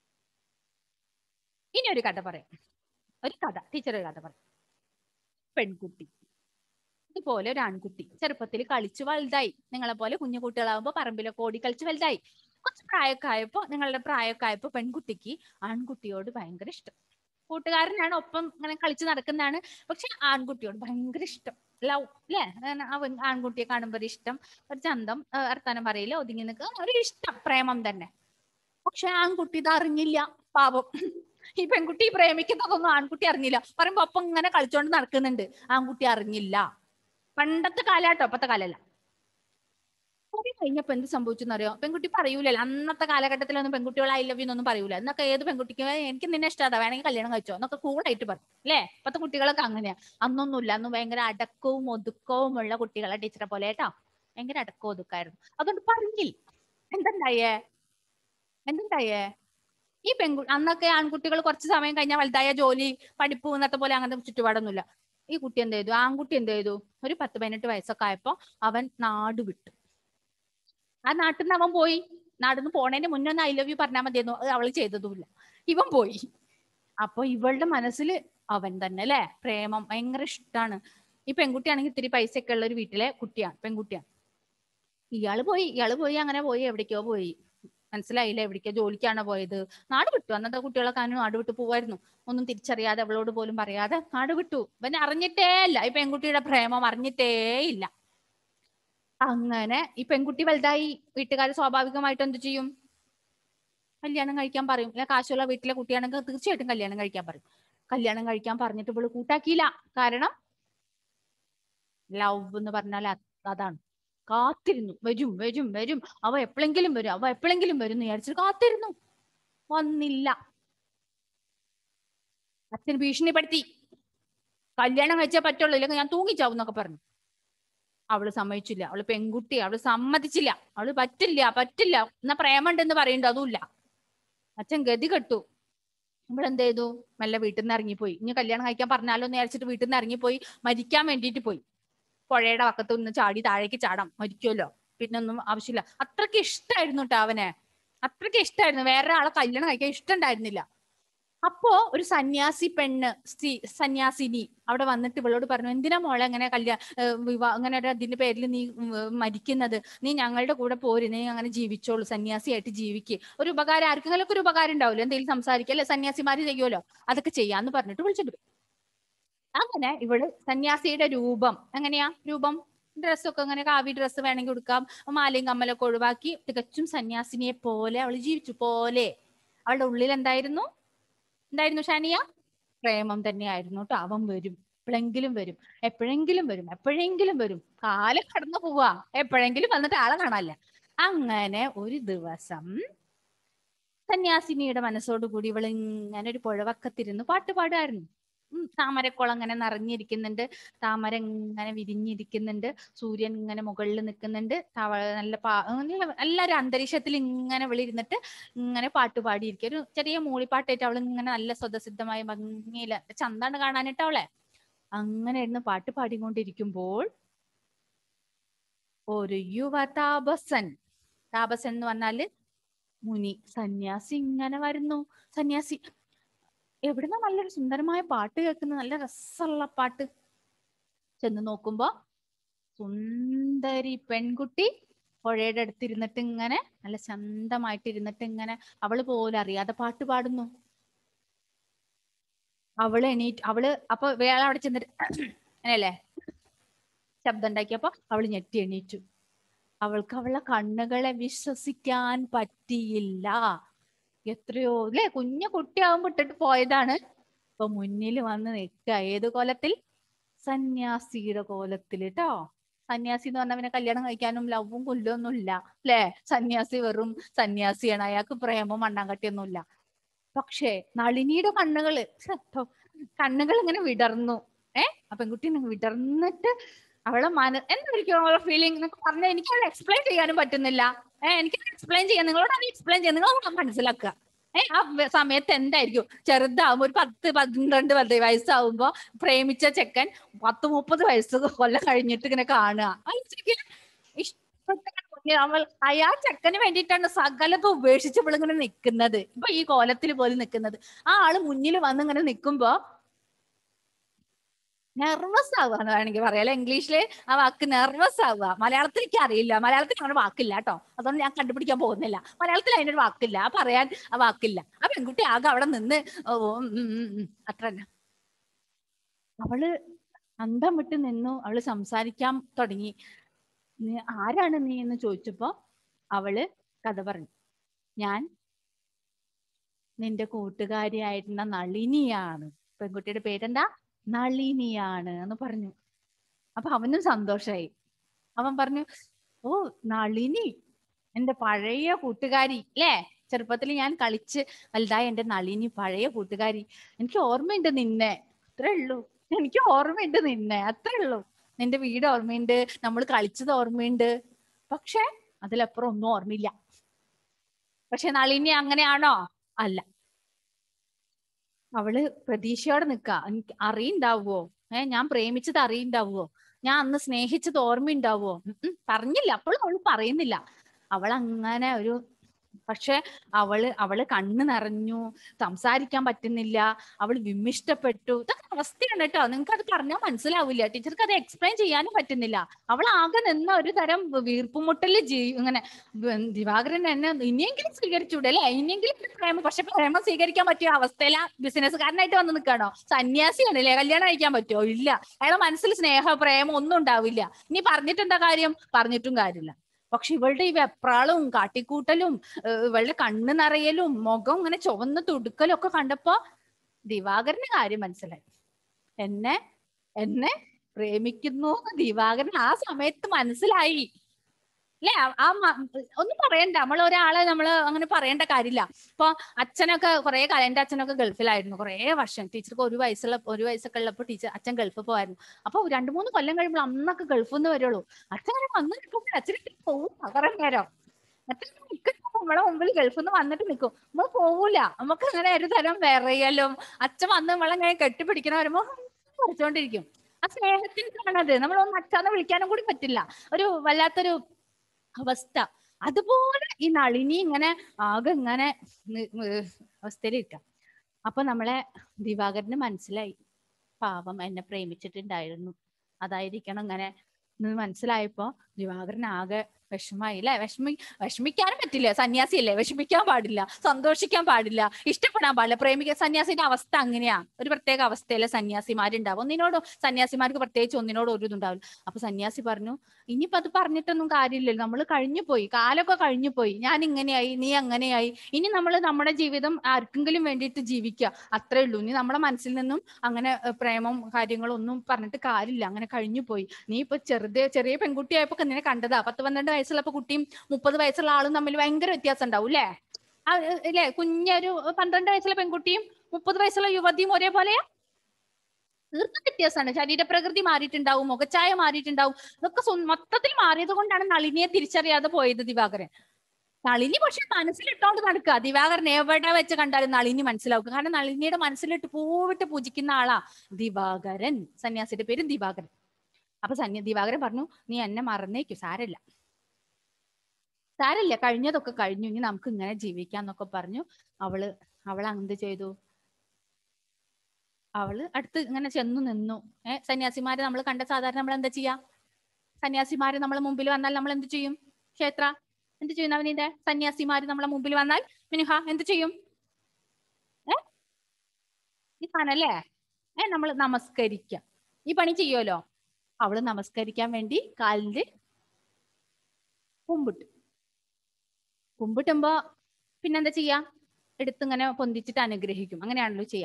ഇനി ഒരു കഥ പറയാം ഒരു കഥ ടീച്ചർ ഒരു കഥ പറയാം പെൺകുട്ടി ഇതുപോലെ ഒരു ആൺകുട്ടി ചെറുപ്പത്തിൽ കളിച്ചു വലുതായി നിങ്ങളെ പോലെ കുഞ്ഞു കുട്ടികളാകുമ്പോ പറമ്പിലൊക്കെ ഓടി കളിച്ച് വലുതായി കുറച്ച് പ്രായമൊക്കെ ആയപ്പോ നിങ്ങളുടെ പ്രായമൊക്കെ ആയപ്പോ പെൺകുട്ടിക്ക് ആൺകുട്ടിയോട് ഭയങ്കര ഇഷ്ടം കൂട്ടുകാരനാണ് ഒപ്പം ഇങ്ങനെ കളിച്ച് നടക്കുന്നതാണ് പക്ഷെ ആൺകുട്ടിയോട് ഭയങ്കര ഇഷ്ടം ലവ് അല്ലേ അങ്ങനെ അവൻ ആൺകുട്ടിയെ കാണുമ്പോൾ ഒരു ഇഷ്ടം ഒരു ചന്തം ആ, വർത്താനം പറയില്ല ഒതുങ്ങി നിൽക്കുക ഒരു ഇഷ്ടം പ്രേമം തന്നെ പക്ഷെ ആൺകുട്ടി ഇത് അറിഞ്ഞില്ല പാപം ഈ പെൺകുട്ടി പ്രേമിക്കുന്നതൊന്നും ആൺകുട്ടി അറിഞ്ഞില്ല പറയുമ്പോ ഒപ്പം ഇങ്ങനെ കളിച്ചോണ്ട് നടക്കുന്നുണ്ട് ആൺകുട്ടി അറിഞ്ഞില്ല പണ്ടത്തെ കാലാട്ടോ ഇപ്പത്തെ കാലല്ല കുറെ കഴിഞ്ഞപ്പോ എന്ത് സംഭവിച്ചെന്ന് അറിയോ പെൺകുട്ടി പറയൂലല്ലോ അന്നത്തെ കാലഘട്ടത്തിലൊന്നും പെൺകുട്ടികൾ ഐ ലവ് യു എന്നൊന്നും പറയൂല എന്നൊക്കെ ഏത് പെൺകുട്ടിക്ക് "ഏയ് എനിക്ക് നിന്നെ ഇഷ്ടമാ വേണമെങ്കിൽ കല്യാണം കഴിച്ചോ എന്നൊക്കെ കൂളായിട്ട് പറയും അല്ലേ ഇപ്പത്തെ കുട്ടികളൊക്കെ അങ്ങനെയാ അന്നൊന്നുമില്ല അന്ന് ഭയങ്കര അടക്കവും ഒതുക്കവും ഉള്ള കുട്ടികളെ ടീച്ചറെ പോലെ കേട്ടോ ഭയങ്കര അടക്കവും ഒതുക്കായിരുന്നു അതുകൊണ്ട് പറഞ്ഞില്ല എന്തുണ്ടായേ എന്തുണ്ടായേ ഈ പെൺകു അന്നൊക്കെ ആൺകുട്ടികൾ കുറച്ച് സമയം കഴിഞ്ഞാൽ വലുതായ ജോലി പഠിപ്പ് ഇന്നത്തെ പോലെ അങ്ങനത്തെ ചുറ്റുപാടൊന്നുമില്ല ഈ കുട്ടി എന്ത് ചെയ്തു ആൺകുട്ടി എന്ത് ചെയ്തു ഒരു പത്ത് പതിനെട്ട് വയസ്സൊക്കെ ആയപ്പോ അവൻ നാട് വിട്ടു ആ നാട്ടിൽ നിന്ന് അവൻ പോയി നാട്ടിൽ നിന്ന് പോണേന് മുന്നേ ഒന്ന് ഐ ലവ് യു പറഞ്ഞാൽ മതിയെന്നു അത് അവള് ചെയ്തതുമില്ല ഇവൻ പോയി അപ്പൊ ഇവളുടെ മനസ്സിൽ അവൻ തന്നെ അല്ലെ പ്രേമം ഭയങ്കര ഇഷ്ടമാണ് ഈ പെൺകുട്ടിയാണെങ്കിൽ ഇത്തിരി പൈസ ഒക്കെ ഉള്ള ഒരു വീട്ടിലെ കുട്ടിയാണ് പെൺകുട്ടിയാണ് ഇയാള് പോയി ഇയാള് പോയി അങ്ങനെ പോയി എവിടേക്കോ പോയി മനസ്സിലായില്ല എവിടേക്കോ ജോലിക്കാണ് പോയത് നാട് വിട്ടു അന്നത്തെ കുട്ടികളൊക്കെ അതിന് നാട് വിട്ടു പോവായിരുന്നു ഒന്നും തിരിച്ചറിയാതെ അവളോട് പോലും പറയാതെ നാട് വിട്ടു ഇവൻ അറിഞ്ഞിട്ടേ ഇല്ല ഈ പെൺകുട്ടിയുടെ പ്രേമം അറിഞ്ഞിട്ടേ ഇല്ല അങ്ങനെ ഈ പെൺകുട്ടി വലുതായി വീട്ടുകാർ സ്വാഭാവികമായിട്ട് എന്ത് ചെയ്യും കല്യാണം കഴിക്കാൻ പറയും അല്ലെ കാശുള്ള വീട്ടിലെ കുട്ടിയാണെങ്കിൽ തീർച്ചയായിട്ടും കല്യാണം കഴിക്കാൻ പറയും കല്യാണം കഴിക്കാൻ പറഞ്ഞിട്ട് ഇവള് കൂട്ടാക്കിയില്ല കാരണം ലവ് എന്ന് പറഞ്ഞാൽ അത് അതാണ് കാത്തിരുന്നു വരും വരും വരും അവ എപ്പോഴെങ്കിലും വരും അവ എപ്പോഴെങ്കിലും വരും എന്ന് വിചാരിച്ചിട്ട് കാത്തിരുന്നു വന്നില്ല അച്ഛൻ ഭീഷണിപ്പെടുത്തി കല്യാണം കഴിച്ചേ പറ്റുള്ളൂ ഇല്ലെങ്കിൽ ഞാൻ തൂങ്ങിച്ചാവും എന്നൊക്കെ പറഞ്ഞു അവള് സമ്മതിച്ചില്ല അവള് പെൺകുട്ടി അവള് സമ്മതിച്ചില്ല അവള് പറ്റില്ല പറ്റില്ല എന്നാ പ്രേമുണ്ടെന്ന് പറയുന്നുണ്ട് അതുമില്ല അച്ഛൻ ഗതി കെട്ടു ഇവളെന്ത് ചെയ്തു മെല്ലെ വീട്ടിൽ നിന്ന് ഇറങ്ങിപ്പോയി ഇനി കല്യാണം കഴിക്കാൻ പറഞ്ഞാലോ എന്ന് വിചാരിച്ചിട്ട് വീട്ടിൽ നിന്ന് ഇറങ്ങിപ്പോയി മരിക്കാൻ വേണ്ടിയിട്ട് പോയി പുഴയുടെ വക്കത്ത് നിന്ന് ചാടി താഴേക്ക് ചാടാം മരിക്കുമല്ലോ പിന്നെ ഒന്നും ആവശ്യമില്ല അത്രയ്ക്ക് ഇഷ്ടമായിരുന്നു കേട്ടോ അവനെ അത്രയ്ക്ക് ഇഷ്ടമായിരുന്നു വേറെ ആളെ കല്യാണം കഴിക്കാൻ ഇഷ്ടമുണ്ടായിരുന്നില്ല അപ്പോ ഒരു സന്യാസി പെണ്ണ് സ്ത്രീ സന്യാസിനി അവിടെ വന്നിട്ട് ഇവളോട് പറഞ്ഞു എന്തിനാ മോളെ അങ്ങനെ കല്യാ ഏഹ് വിവാ അങ്ങനെ ഒരു അതിന്റെ പേരിൽ നീ ഉം, ഏഹ് മരിക്കുന്നത് നീ ഞങ്ങളുടെ കൂടെ പോര് നീ അങ്ങനെ ജീവിച്ചോളൂ സന്യാസിയായിട്ട് ജീവിക്ക് ഒരു ഉപകാരം ആർക്കെങ്കിലും ഒക്കെ ഒരു ഉപകാരം ഉണ്ടാവില്ല എന്തെങ്കിലും സംസാരിക്കുക അല്ലെ സന്യാസിമാര് ചെയ്യുമല്ലോ അതൊക്കെ ചെയ്യാന്ന് പറഞ്ഞിട്ട് വിളിച്ചിട്ട് പോയി അങ്ങനെ ഇവള് സന്യാസിയുടെ രൂപം എങ്ങനെയാ രൂപം ഡ്രസ്സൊക്കെ അങ്ങനെ കാവി ഡ്രസ്സ് വേണമെങ്കിൽ കൊടുക്കാം മാലയും കമ്മലൊക്കെ ഒഴിവാക്കി തികച്ചും സന്യാസിനിയെ പോലെ അവൾ ജീവിച്ചു പോലെ അവളുടെ ഉള്ളിൽ എന്തായിരുന്നു എന്തായിരുന്നു ഷാനിയ പ്രേമം തന്നെയായിരുന്നു കേട്ടോ അവൻ വരും എപ്പോഴെങ്കിലും വരും എപ്പോഴെങ്കിലും വരും എപ്പോഴെങ്കിലും വരും കാലം കടന്നു പോവാ എപ്പോഴെങ്കിലും വന്നിട്ട് ആളെ കാണാല്ല അങ്ങനെ ഒരു ദിവസം സന്യാസിനിയുടെ മനസ്സോടുകൂടി ഇവൾ ഇങ്ങനെ ഒരു പുഴവക്കത്തിരുന്ന് പാട്ട് പാടുമായിരുന്നു ഉം, താമരക്കുളം ഇങ്ങനെ നിറഞ്ഞിരിക്കുന്നുണ്ട് താമര ഇങ്ങനെ വിരിഞ്ഞിരിക്കുന്നുണ്ട് സൂര്യൻ ഇങ്ങനെ മുകളിൽ നിൽക്കുന്നുണ്ട് തവ നല്ല പാ നല്ല നല്ലൊരു അന്തരീക്ഷത്തിൽ ഇങ്ങനെ വിളിരുന്നിട്ട് ഇങ്ങനെ പാട്ട് പാടിയിരിക്കുക ഒരു ചെറിയ മൂളിപ്പാട്ടായിട്ട് അവൾ ഇങ്ങനെ നല്ല സ്വതസിദ്ധമായ ഭംഗിയില് ചന്താണ് കാണാനിട്ട് അവളെ അങ്ങനെ ഇരുന്ന് പാട്ട് പാടിക്കൊണ്ടിരിക്കുമ്പോൾ ഒരു യുവ താപസൻ താപസൻ എന്ന് പറഞ്ഞാല് മുനി സന്യാസി ഇങ്ങനെ വരുന്നു സന്യാസി എവിടുന്ന നല്ലൊരു സുന്ദരമായ പാട്ട് കേൾക്കുന്ന നല്ല രസമുള്ള പാട്ട് ചെന്ന് നോക്കുമ്പോ സുന്ദരി പെൺകുട്ടി പുഴയുടെ അടുത്തിരുന്നിട്ട് ഇങ്ങനെ നല്ല ശാന്തമായിട്ട് ഇരുന്നിട്ട് ഇങ്ങനെ അവള് പോലും അറിയാതെ പാട്ട് പാടുന്നു അവള് എണീറ്റ് അവള് അപ്പൊ വേള അവിടെ ചെന്നിട്ട് അങ്ങനെയല്ലേ ശബ്ദം ഉണ്ടാക്കിയപ്പോ അവള് ഞെട്ടി എണീറ്റു അവൾക്ക് അവളുടെ കണ്ണുകളെ വിശ്വസിക്കാൻ പറ്റിയില്ല എത്രയോ അല്ലെ കുഞ്ഞു കുട്ടിയാവുമ്പോ ഇട്ടിട്ട് പോയതാണ് ഇപ്പൊ മുന്നിൽ വന്ന് നിൽക്കുക ഏത് കോലത്തിൽ സന്യാസിയുടെ കോലത്തിൽ കേട്ടോ സന്യാസി എന്ന് പറഞ്ഞവനെ കല്യാണം കഴിക്കാനും ലവും കൊല്ലൊന്നും ഇല്ല അല്ലെ സന്യാസി വെറും സന്യാസിയാണ് അയാൾക്ക് പ്രേമം മണ്ണാങ്കട്ടിയൊന്നുമില്ല പക്ഷേ നളിനിയുടെ കണ്ണുകള് ശ്ശെ, ട്ടോ, കണ്ണുകൾ ഇങ്ങനെ വിടർന്നു ഏ ആ പെൺകുട്ടി ഇങ്ങനെ വിടർന്നിട്ട് അവളെ മന എന്തായിരിക്കും അവളുടെ ഫീലിംഗ് എന്നൊക്കെ പറഞ്ഞാൽ എനിക്ക് അത് എക്സ്പ്ലെയിൻ ചെയ്യാനും പറ്റുന്നില്ല ഏഹ് എനിക്ക് എക്സ്പ്ലെയിൻ ചെയ്യാൻ നിങ്ങളോട് അത് എക്സ്പ്ലെയിൻ ചെയ്യാൻ നിങ്ങൾ മനസ്സിലാക്കുക ഏഹ് ആ വ- സമയത്ത് എന്തായിരിക്കും ചെറുതാവുമ്പോ ഒരു പത്ത് പന്ത്രണ്ട് പത്ത് വയസ്സാവുമ്പോ പ്രേമിച്ച ചെക്കൻ പത്ത് മുപ്പത് വയസ്സ് കൊല്ലം കഴിഞ്ഞിട്ട് ഇങ്ങനെ കാണുക ആ ചെക്കന് ഇഷ്ടപ്പെട്ട കുഞ്ഞ് അവൾ അയാൾ ചെക്കന് വേണ്ടിയിട്ടാണ് സകലതും ഉപേക്ഷിച്ച് ഇവളിങ്ങനെ നിൽക്കുന്നത് ഇപ്പൊ ഈ കോലത്തിൽ പോലും നിൽക്കുന്നത് ആ ആള് മുന്നിൽ വന്ന് ഇങ്ങനെ നിൽക്കുമ്പോ നെർവസ് ആവുക എന്ന് വേണമെങ്കിൽ പറയാം അല്ലെ ഇംഗ്ലീഷില് ആ വാക്ക് നെർവസ് ആവുക മലയാളത്തിൽ എനിക്ക് അറിയില്ല മലയാളത്തിൽ അങ്ങനെ വാക്കില്ല കേട്ടോ അതുകൊണ്ട് ഞാൻ കണ്ടുപിടിക്കാൻ പോകുന്നില്ല മലയാളത്തിൽ അതിനൊരു വാക്കില്ല ആ പറയാൻ ആ വാക്കില്ല ആ പെൺകുട്ടി ആകെ അവിടെ നിന്ന് ഓ, ഉം, ഉം, ഉം, ഉം, അത്ര തന്നെ അവള് അന്തം വിട്ട് നിന്നു അവള് സംസാരിക്കാൻ തുടങ്ങി നീ ആരാണ് നീ എന്ന് ചോദിച്ചപ്പോ അവള് കഥ പറഞ്ഞു ഞാൻ നിന്റെ കൂട്ടുകാരിയായിരുന്ന നളിനിയാണ് പെൺകുട്ടിയുടെ പേരെന്താ നളിനിയാണ് എന്ന് പറഞ്ഞു അപ്പൊ അവനും സന്തോഷായി അവൻ പറഞ്ഞു ഓ നളിനി എന്റെ പഴയ കൂട്ടുകാരി ല്ലേ ചെറുപ്പത്തിൽ ഞാൻ കളിച്ച് വലുതായ എന്റെ നളിനി പഴയ കൂട്ടുകാരി എനിക്ക് ഓർമ്മയുണ്ട് നിന്നെ അത്രേ ഉള്ളൂ എനിക്ക് ഓർമ്മയുണ്ട് നിന്നെ അത്രേ ഉള്ളൂ നിന്റെ വീട് ഓർമ്മയുണ്ട് നമ്മൾ കളിച്ചത് ഓർമ്മയുണ്ട് പക്ഷെ അതിലപ്പുറം ഒന്നും ഓർമ്മയില്ല പക്ഷെ നളിനി അങ്ങനെയാണോ അല്ല അവള് പ്രതീക്ഷയോടെ നിക്കാ എനിക്ക് അറിയുണ്ടാവോ ഏ ഞാൻ പ്രേമിച്ചത് അറിയുണ്ടാവോ ഞാൻ അന്ന് സ്നേഹിച്ചത് ഓർമ്മയുണ്ടാവോ ഉം ഉം, പറഞ്ഞില്ല അപ്പോഴും അവള് പറയുന്നില്ല അവൾ അങ്ങനെ ഒരു പക്ഷെ അവള് അവള് കണ്ണ് നിറഞ്ഞു സംസാരിക്കാൻ പറ്റുന്നില്ല അവൾ വിമ്മിഷ്ടപ്പെട്ടു ഇതൊക്കെ അവസ്ഥയാണ് കേട്ടോ നിങ്ങൾക്ക് അത് പറഞ്ഞാൽ മനസ്സിലാവില്ല ടീച്ചർക്ക് അത് എക്സ്പ്ലെയിൻ ചെയ്യാനും പറ്റുന്നില്ല അവൾ ആകെ നിന്ന ഒരു തരം വീർപ്പുമുട്ടല് ജീ ഇങ്ങനെ വ- ദിവാകരൻ എന്നെ ഇനിയെങ്കിലും സ്വീകരിച്ചൂടെ അല്ലെ ഇനിയെങ്കിലും ഒരു പ്രേമം പക്ഷെ പ്രേമം സ്വീകരിക്കാൻ പറ്റിയ അവസ്ഥയില ബിസിനസ്സുകാരനായിട്ട് വന്ന് നിൽക്കാണോ സന്യാസിയാണ് അല്ലേ കല്യാണം കഴിക്കാൻ പറ്റുമോ ഇല്ല അയാളെ മനസ്സിൽ സ്നേഹ പ്രേമം ഒന്നും ഉണ്ടാവില്ല ഇനി പറഞ്ഞിട്ടെന്താ കാര്യം പറഞ്ഞിട്ടും കാര്യമില്ല പക്ഷെ ഇവളുടെ ഈ വെപ്രാളവും കാട്ടിക്കൂട്ടലും ഏഹ് ഇവളുടെ കണ്ണ് നിറയലും മുഖം ഇങ്ങനെ ചുവന്ന് തുടുക്കലും ഒക്കെ കണ്ടപ്പോ ദിവാകരന് കാര്യം മനസ്സിലായി എന്നെ എന്നെ പ്രേമിക്കുന്നു എന്ന് ദിവാകരൻ ആ സമയത്ത് മനസ്സിലായി അല്ലെ ആ മ- ഒന്നും പറയണ്ട നമ്മൾ ഒരാളെ നമ്മൾ അങ്ങനെ പറയേണ്ട കാര്യമില്ല ഇപ്പൊ അച്ഛനൊക്കെ കുറെ കാലം എന്റെ അച്ഛനൊക്കെ ഗൾഫിലായിരുന്നു കുറെ വർഷം ടീച്ചർക്ക് ഒരു വയസ്സുള്ള ഒരു വയസ്സൊക്കെ ഉള്ളപ്പോൾ ടീച്ചർ അച്ഛൻ ഗൾഫിൽ പോവായിരുന്നു അപ്പൊ രണ്ടു മൂന്ന് കൊല്ലം കഴിയുമ്പോൾ അന്നൊക്കെ ഗൾഫിൽ നിന്ന് വരുള്ളൂ അച്ഛൻ അങ്ങനെ വന്ന് നിൽക്കുമ്പോൾ അച്ഛനെ പോവും പകരം നേരം അച്ഛൻ നിൽക്കും നമ്മളെ മുമ്പിൽ ഗൾഫിൽ നിന്ന് വന്നിട്ട് നിൽക്കും നമ്മൾ പോവൂല നമുക്ക് അങ്ങനെ ഒരു തരം വിറയലും അച്ഛൻ വന്ന് നമ്മളെ ഇങ്ങനെ കെട്ടിപ്പിടിക്കണ വരുമ്പോ കുറച്ചോണ്ടിരിക്കും ആ സ്നേഹത്തിനാണത് നമ്മളൊന്ന് അച്ഛന്ന് വിളിക്കാനും കൂടി പറ്റില്ല ഒരു വല്ലാത്തൊരു അവസ്ഥ അതുപോലെ ഈ നളിനി ഇങ്ങനെ ആകെ ഇങ്ങനെ അവസ്ഥയിലിരിക്കാം അപ്പൊ നമ്മളെ ദിവാകരന് മനസ്സിലായി പാവം എന്നെ പ്രേമിച്ചിട്ടുണ്ടായിരുന്നു അതായിരിക്കണം ഇങ്ങനെ എന്ന് മനസ്സിലായപ്പോ ദിവാകരൻ ആകെ വിഷമായി അല്ലെ വിഷമി വിഷമിക്കാനും പറ്റില്ല സന്യാസിയല്ലേ വിഷമിക്കാൻ പാടില്ല സന്തോഷിക്കാൻ പാടില്ല ഇഷ്ടപ്പെടാൻ പാടില്ല പ്രേമിക്കാൻ സന്യാസിന്റെ അവസ്ഥ അങ്ങനെയാ ഒരു പ്രത്യേക അവസ്ഥയിലെ സന്യാസിമാരുണ്ടാവും ഒന്നിനോടും സന്യാസിമാർക്ക് പ്രത്യേകിച്ച് ഒന്നിനോടും ഒരു ഇതുണ്ടാവില്ല അപ്പൊ സന്യാസി പറഞ്ഞു ഇനിയിപ്പോ അത് പറഞ്ഞിട്ടൊന്നും കാര്യമില്ലല്ലോ നമ്മൾ കഴിഞ്ഞു പോയി കാലൊക്കെ കഴിഞ്ഞു പോയി ഞാൻ ഇങ്ങനെയായി നീ അങ്ങനെയായി ഇനി നമ്മൾ നമ്മുടെ ജീവിതം ആർക്കെങ്കിലും വേണ്ടിയിട്ട് ജീവിക്കുക അത്രേ ഉള്ളൂ ഇനി നമ്മളെ മനസ്സിൽ നിന്നും അങ്ങനെ ഏഹ്, പ്രേമം കാര്യങ്ങളും ഒന്നും പറഞ്ഞിട്ട് കാര്യമില്ല അങ്ങനെ കഴിഞ്ഞു പോയി നീ ഇപ്പൊ ചെറുത് ചെറിയ പെൺകുട്ടിയായപ്പോ നിന്നെ കണ്ടതാ പത്ത് പന്ത്രണ്ട് വയസ്സുള്ളപ്പോ കുട്ടിയും മുപ്പത് വയസ്സുള്ള ആളും തമ്മിൽ ഭയങ്കര വ്യത്യാസം ഉണ്ടാവും അല്ലേ ആ, ഏഹ്, ഇല്ലേ കുഞ്ഞൊരു പന്ത്രണ്ട് വയസ്സുള്ള പെൺകുട്ടിയും മുപ്പത് വയസ്സുള്ള യുവതിയും ഒരേപോലെയാ തീർത്തും വ്യത്യാസമാണ് ശരീരപ്രകൃതി മാറിയിട്ടുണ്ടാവും മുഖച്ഛായ മാറിയിട്ടുണ്ടാവും ഇതൊക്കെ സ്വ- മൊത്തത്തിൽ മാറിയത് കൊണ്ടാണ് നളിനിയെ തിരിച്ചറിയാതെ പോയത് ദിവാകരൻ നളിനി പക്ഷെ മനസ്സിലിട്ടോണ്ട് നടക്കുക ദിവാകരൻ എവിടെ വെച്ച് കണ്ടാലും നളിനി മനസ്സിലാവും കാരണം നളിനിയുടെ മനസ്സിലിട്ട് പൂവിട്ട് പൂജിക്കുന്ന ആളാ ദിവാകരൻ സന്യാസിയുടെ പേര് ദിവാകരൻ അപ്പൊ സന്യ ദിവാകരൻ പറഞ്ഞു നീ എന്നെ മറന്നേക്കു സാരല്ല സാരല്ല കഴിഞ്ഞതൊക്കെ കഴിഞ്ഞു ഇനി നമുക്ക് ഇങ്ങനെ ജീവിക്കാന്നൊക്കെ പറഞ്ഞു അവള് അവൾ എന്ത് ചെയ്തു അവള് അടുത്ത് ഇങ്ങനെ ചെന്നു നിന്നു ഏഹ് സന്യാസിമാരെ നമ്മൾ കണ്ട സാധാരണ നമ്മൾ എന്താ ചെയ്യാ സന്യാസിമാര് നമ്മളെ മുമ്പിൽ വന്നാൽ നമ്മൾ എന്ത് ചെയ്യും ക്ഷേത്ര എന്ത് ചെയ്യും നവനീന്റെ സന്യാസിമാര് നമ്മളെ മുമ്പിൽ വന്നാൽ മിനുഹ എന്ത് ചെയ്യും ഏ ഈ സാധനല്ലേ ഏ നമ്മൾ നമസ്കരിക്ക ഈ പണി ചെയ്യുമല്ലോ അവള് നമസ്കരിക്കാൻ വേണ്ടി കാലില് കുമ്പിട്ടു കുമ്പിട്ടുമ്പോ പിന്നെന്താ ചെയ്യാ എടുത്തിങ്ങനെ പൊന്തിച്ചിട്ട് അനുഗ്രഹിക്കും അങ്ങനെയാണല്ലോ ചെയ്യാ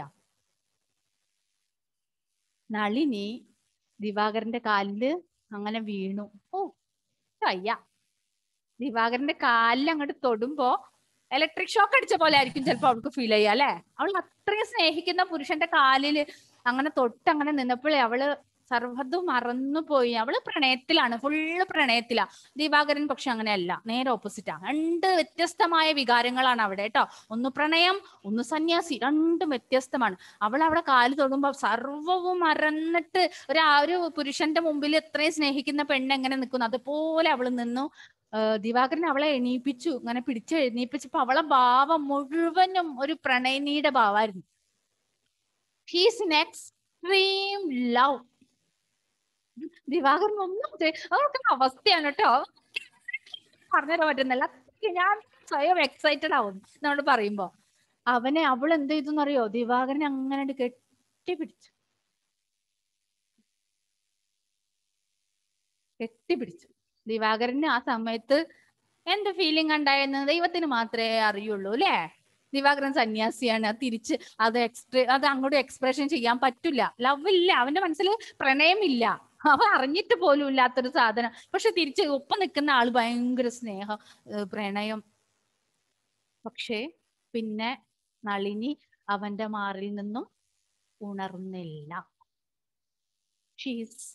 നളിനി ദിവാകരന്റെ കാലില് അങ്ങനെ വീണു ഓ വയ്യ ദിവാകരന്റെ കാലിൽ അങ്ങോട്ട് തൊടുമ്പോ ഇലക്ട്രിക് ഷോക്ക് അടിച്ച പോലെ ആയിരിക്കും ചിലപ്പോ അവൾക്ക് ഫീൽ ചെയ്യുക അല്ലെ അവൾ അത്രയും സ്നേഹിക്കുന്ന പുരുഷന്റെ കാലില് അങ്ങനെ തൊട്ട് അങ്ങനെ നിന്നപ്പോഴേ അവള് സർവ്വതും മറന്നുപോയി അവള് പ്രണയത്തിലാണ് ഫുള്ള് പ്രണയത്തിലാ ദിവാകരൻ പക്ഷെ അങ്ങനെയല്ല നേരെ ഓപ്പോസിറ്റാ രണ്ട് വ്യത്യസ്തമായ വികാരങ്ങളാണ് അവിടെ കേട്ടോ ഒന്ന് പ്രണയം ഒന്ന് സന്യാസി രണ്ടും വ്യത്യസ്തമാണ് അവൾ അവിടെ കാല് തൊടുമ്പോ സർവവും മറന്നിട്ട് ഒരു ആ ഒരു പുരുഷന്റെ മുമ്പിൽ എത്രയും സ്നേഹിക്കുന്ന പെണ്ണ് എങ്ങനെ നിൽക്കുന്നു അതുപോലെ അവൾ നിന്നു ആ, ദിവാകരൻ അവളെ എണീപ്പിച്ചു ഇങ്ങനെ പിടിച്ച് എണീപ്പിച്ചപ്പോ അവളെ ഭാവം മുഴുവനും ഒരു പ്രണയിനിയുടെ ഭാവമായിരുന്നു he's in extreme love Divakaran ഒന്നും ചെയ്- അതൊക്കെ അവസ്ഥയാണ് കേട്ടോ പറഞ്ഞുതരാൻ പറ്റുന്നില്ല അത്രയ്ക്ക് ഞാൻ സ്വയം എക്സൈറ്റഡ് ആവും എന്നോട് പറയുമ്പോ അവനെ അവൾ എന്ത് ചെയ്തു അറിയോ ദിവാകരനെ അങ്ങനെ കെട്ടിപ്പിടിച്ചു കെട്ടിപ്പിടിച്ചു ദിവാകരന് ആ സമയത്ത് എന്ത് ഫീലിംഗ് ഉണ്ടായെന്ന് ദൈവത്തിന് മാത്രമേ അറിയുള്ളൂ അല്ലേ ദിവാകരൻ സന്യാസിയാണ് അത് തിരിച്ച് അത് എക്സ്പ്ര അത് അങ്ങോട്ട് എക്സ്പ്രഷൻ ചെയ്യാൻ പറ്റില്ല ലവ് ഇല്ല അവന്റെ മനസ്സിൽ പ്രണയമില്ല അവൻ അറിഞ്ഞിട്ട് പോലും ഇല്ലാത്തൊരു സാധനം പക്ഷെ തിരിച്ച് ഒപ്പം നിൽക്കുന്ന ആള് ഭയങ്കര സ്നേഹം ഏഹ് പ്രണയം പക്ഷേ പിന്നെ നളിനി അവന്റെ മാറിൽ നിന്നും ഉണർന്നില്ല ഷീസ്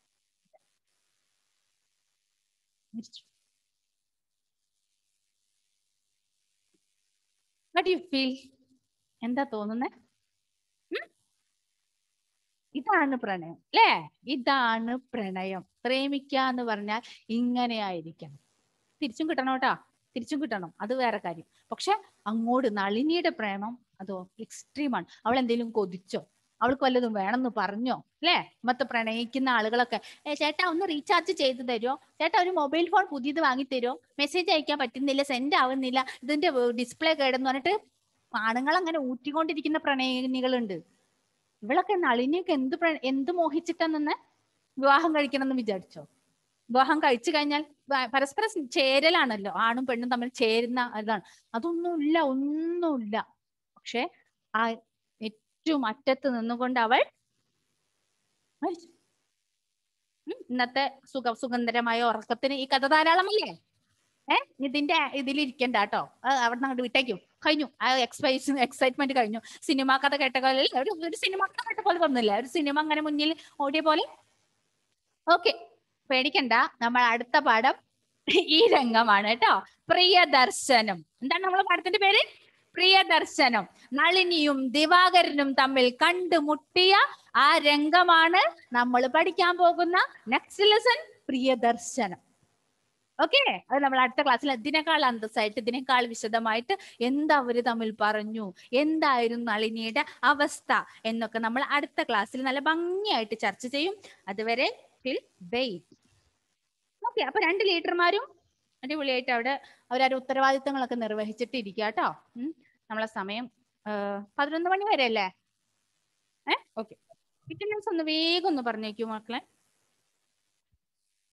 വട്ട് യു ഫീൽ എന്താ തോന്നുന്നേ ഉം? ഇതാണ് പ്രണയം അല്ലേ ഇതാണ് പ്രണയം പ്രേമിക്കുക എന്ന് പറഞ്ഞാൽ ഇങ്ങനെ ആയിരിക്കണം തിരിച്ചും കിട്ടണം കേട്ടാ തിരിച്ചും കിട്ടണം അത് വേറെ കാര്യം പക്ഷെ അങ്ങോട്ട് നളിനിയുടെ പ്രേമം അതോ എക്സ്ട്രീമാണ് അവൾ എന്തെങ്കിലും കൊതിച്ചോ അവൾക്ക് വല്ലതും വേണമെന്ന് പറഞ്ഞോ അല്ലേ മത്ത പ്രണയിക്കുന്ന ആളുകളൊക്കെ ഏ ചേട്ടാ ഒന്ന് റീചാർജ് ചെയ്ത് തരുമോ ചേട്ടാ ഒരു മൊബൈൽ ഫോൺ പുതിയത് വാങ്ങി തരുമോ മെസ്സേജ് അയക്കാൻ പറ്റുന്നില്ല സെൻഡ് ആവുന്നില്ല ഇതിന്റെ ഡിസ്പ്ലേ കേടെന്ന് പറഞ്ഞിട്ട് ആണുങ്ങൾ അങ്ങനെ ഊറ്റിക്കൊണ്ടിരിക്കുന്ന പ്രണയിനികളുണ്ട് ഇവളൊക്കെ നളിനിയൊക്കെ എന്ത് പ്ര- എന്ത് മോഹിച്ചിട്ടാന്നെ വിവാഹം കഴിക്കണം എന്ന് വിചാരിച്ചോ വിവാഹം കഴിച്ചു കഴിഞ്ഞാൽ വ- പരസ്പരം സ് ചേരലാണല്ലോ ആണും പെണ്ണും തമ്മിൽ ചേരുന്ന ഇതാണ് അതൊന്നുമില്ല ഒന്നുമില്ല പക്ഷെ ആ ഏറ്റവും അറ്റത്ത് നിന്നുകൊണ്ട് അവൾ മരിച്ചു ഉം, ഇന്നത്തെ സുഖ സുഗന്ധരമായ ഉറക്കത്തിന് ഈ കഥ ധാരാളമല്ലേ ഏ ഇതിന്റെ ഇതിലിരിക്കണ്ട കേട്ടോ അവിടെ നിന്ന് അങ്ങോട്ട് വിട്ടേക്കും കഴിഞ്ഞു ആ എക്സ്പൈസ് എക്സൈറ്റ്മെന്റ് കഴിഞ്ഞു സിനിമ കഥ കേട്ട പോലെ ഒരു ഒരു സിനിമ കഥ കേട്ട പോലെ തോന്നുന്നില്ല ഒരു സിനിമ അങ്ങനെ മുന്നിൽ ഓടിയ പോലെ ഓക്കെ പേടിക്കണ്ട നമ്മൾ അടുത്ത പാഠം ഈ രംഗമാണ് കേട്ടോ പ്രിയദർശനം എന്താണ് നമ്മളെ പാഠത്തിന്റെ പേര് പ്രിയദർശനം നളിനിയും ദിവാകരനും തമ്മിൽ കണ്ടുമുട്ടിയ ആ രംഗമാണ് നമ്മൾ പഠിക്കാൻ പോകുന്ന നെക്സ്റ്റ് ലെസൺ പ്രിയദർശനം ഓക്കെ അത് നമ്മൾ അടുത്ത ക്ലാസ്സിൽ ഇതിനേക്കാൾ അന്തസ്സായിട്ട് ഇതിനേക്കാൾ വിശദമായിട്ട് എന്താ അവര് തമ്മിൽ പറഞ്ഞു എന്തായിരുന്നു നളിനിയുടെ അവസ്ഥ എന്നൊക്കെ നമ്മൾ അടുത്ത ക്ലാസ്സിൽ നല്ല ഭംഗിയായിട്ട് ചർച്ച ചെയ്യും അതുവരെ ടിൽ വെയിറ്റ് ഓക്കെ അപ്പൊ രണ്ട് ലീഡർമാരും അടിപൊളിയായിട്ട് അവിടെ അവരവരുടെ ഉത്തരവാദിത്തങ്ങളൊക്കെ നിർവഹിച്ചിട്ട് ഇരിക്കുക കേട്ടോ ഉം. നമ്മളെ സമയം ആ, പതിനൊന്ന് മണി വരെ അല്ലേ ഏ ഓക്കെ വിറ്റമിൻസ് ഒന്ന് വേഗം ഒന്ന് പറഞ്ഞേക്കൂ മക്കളെ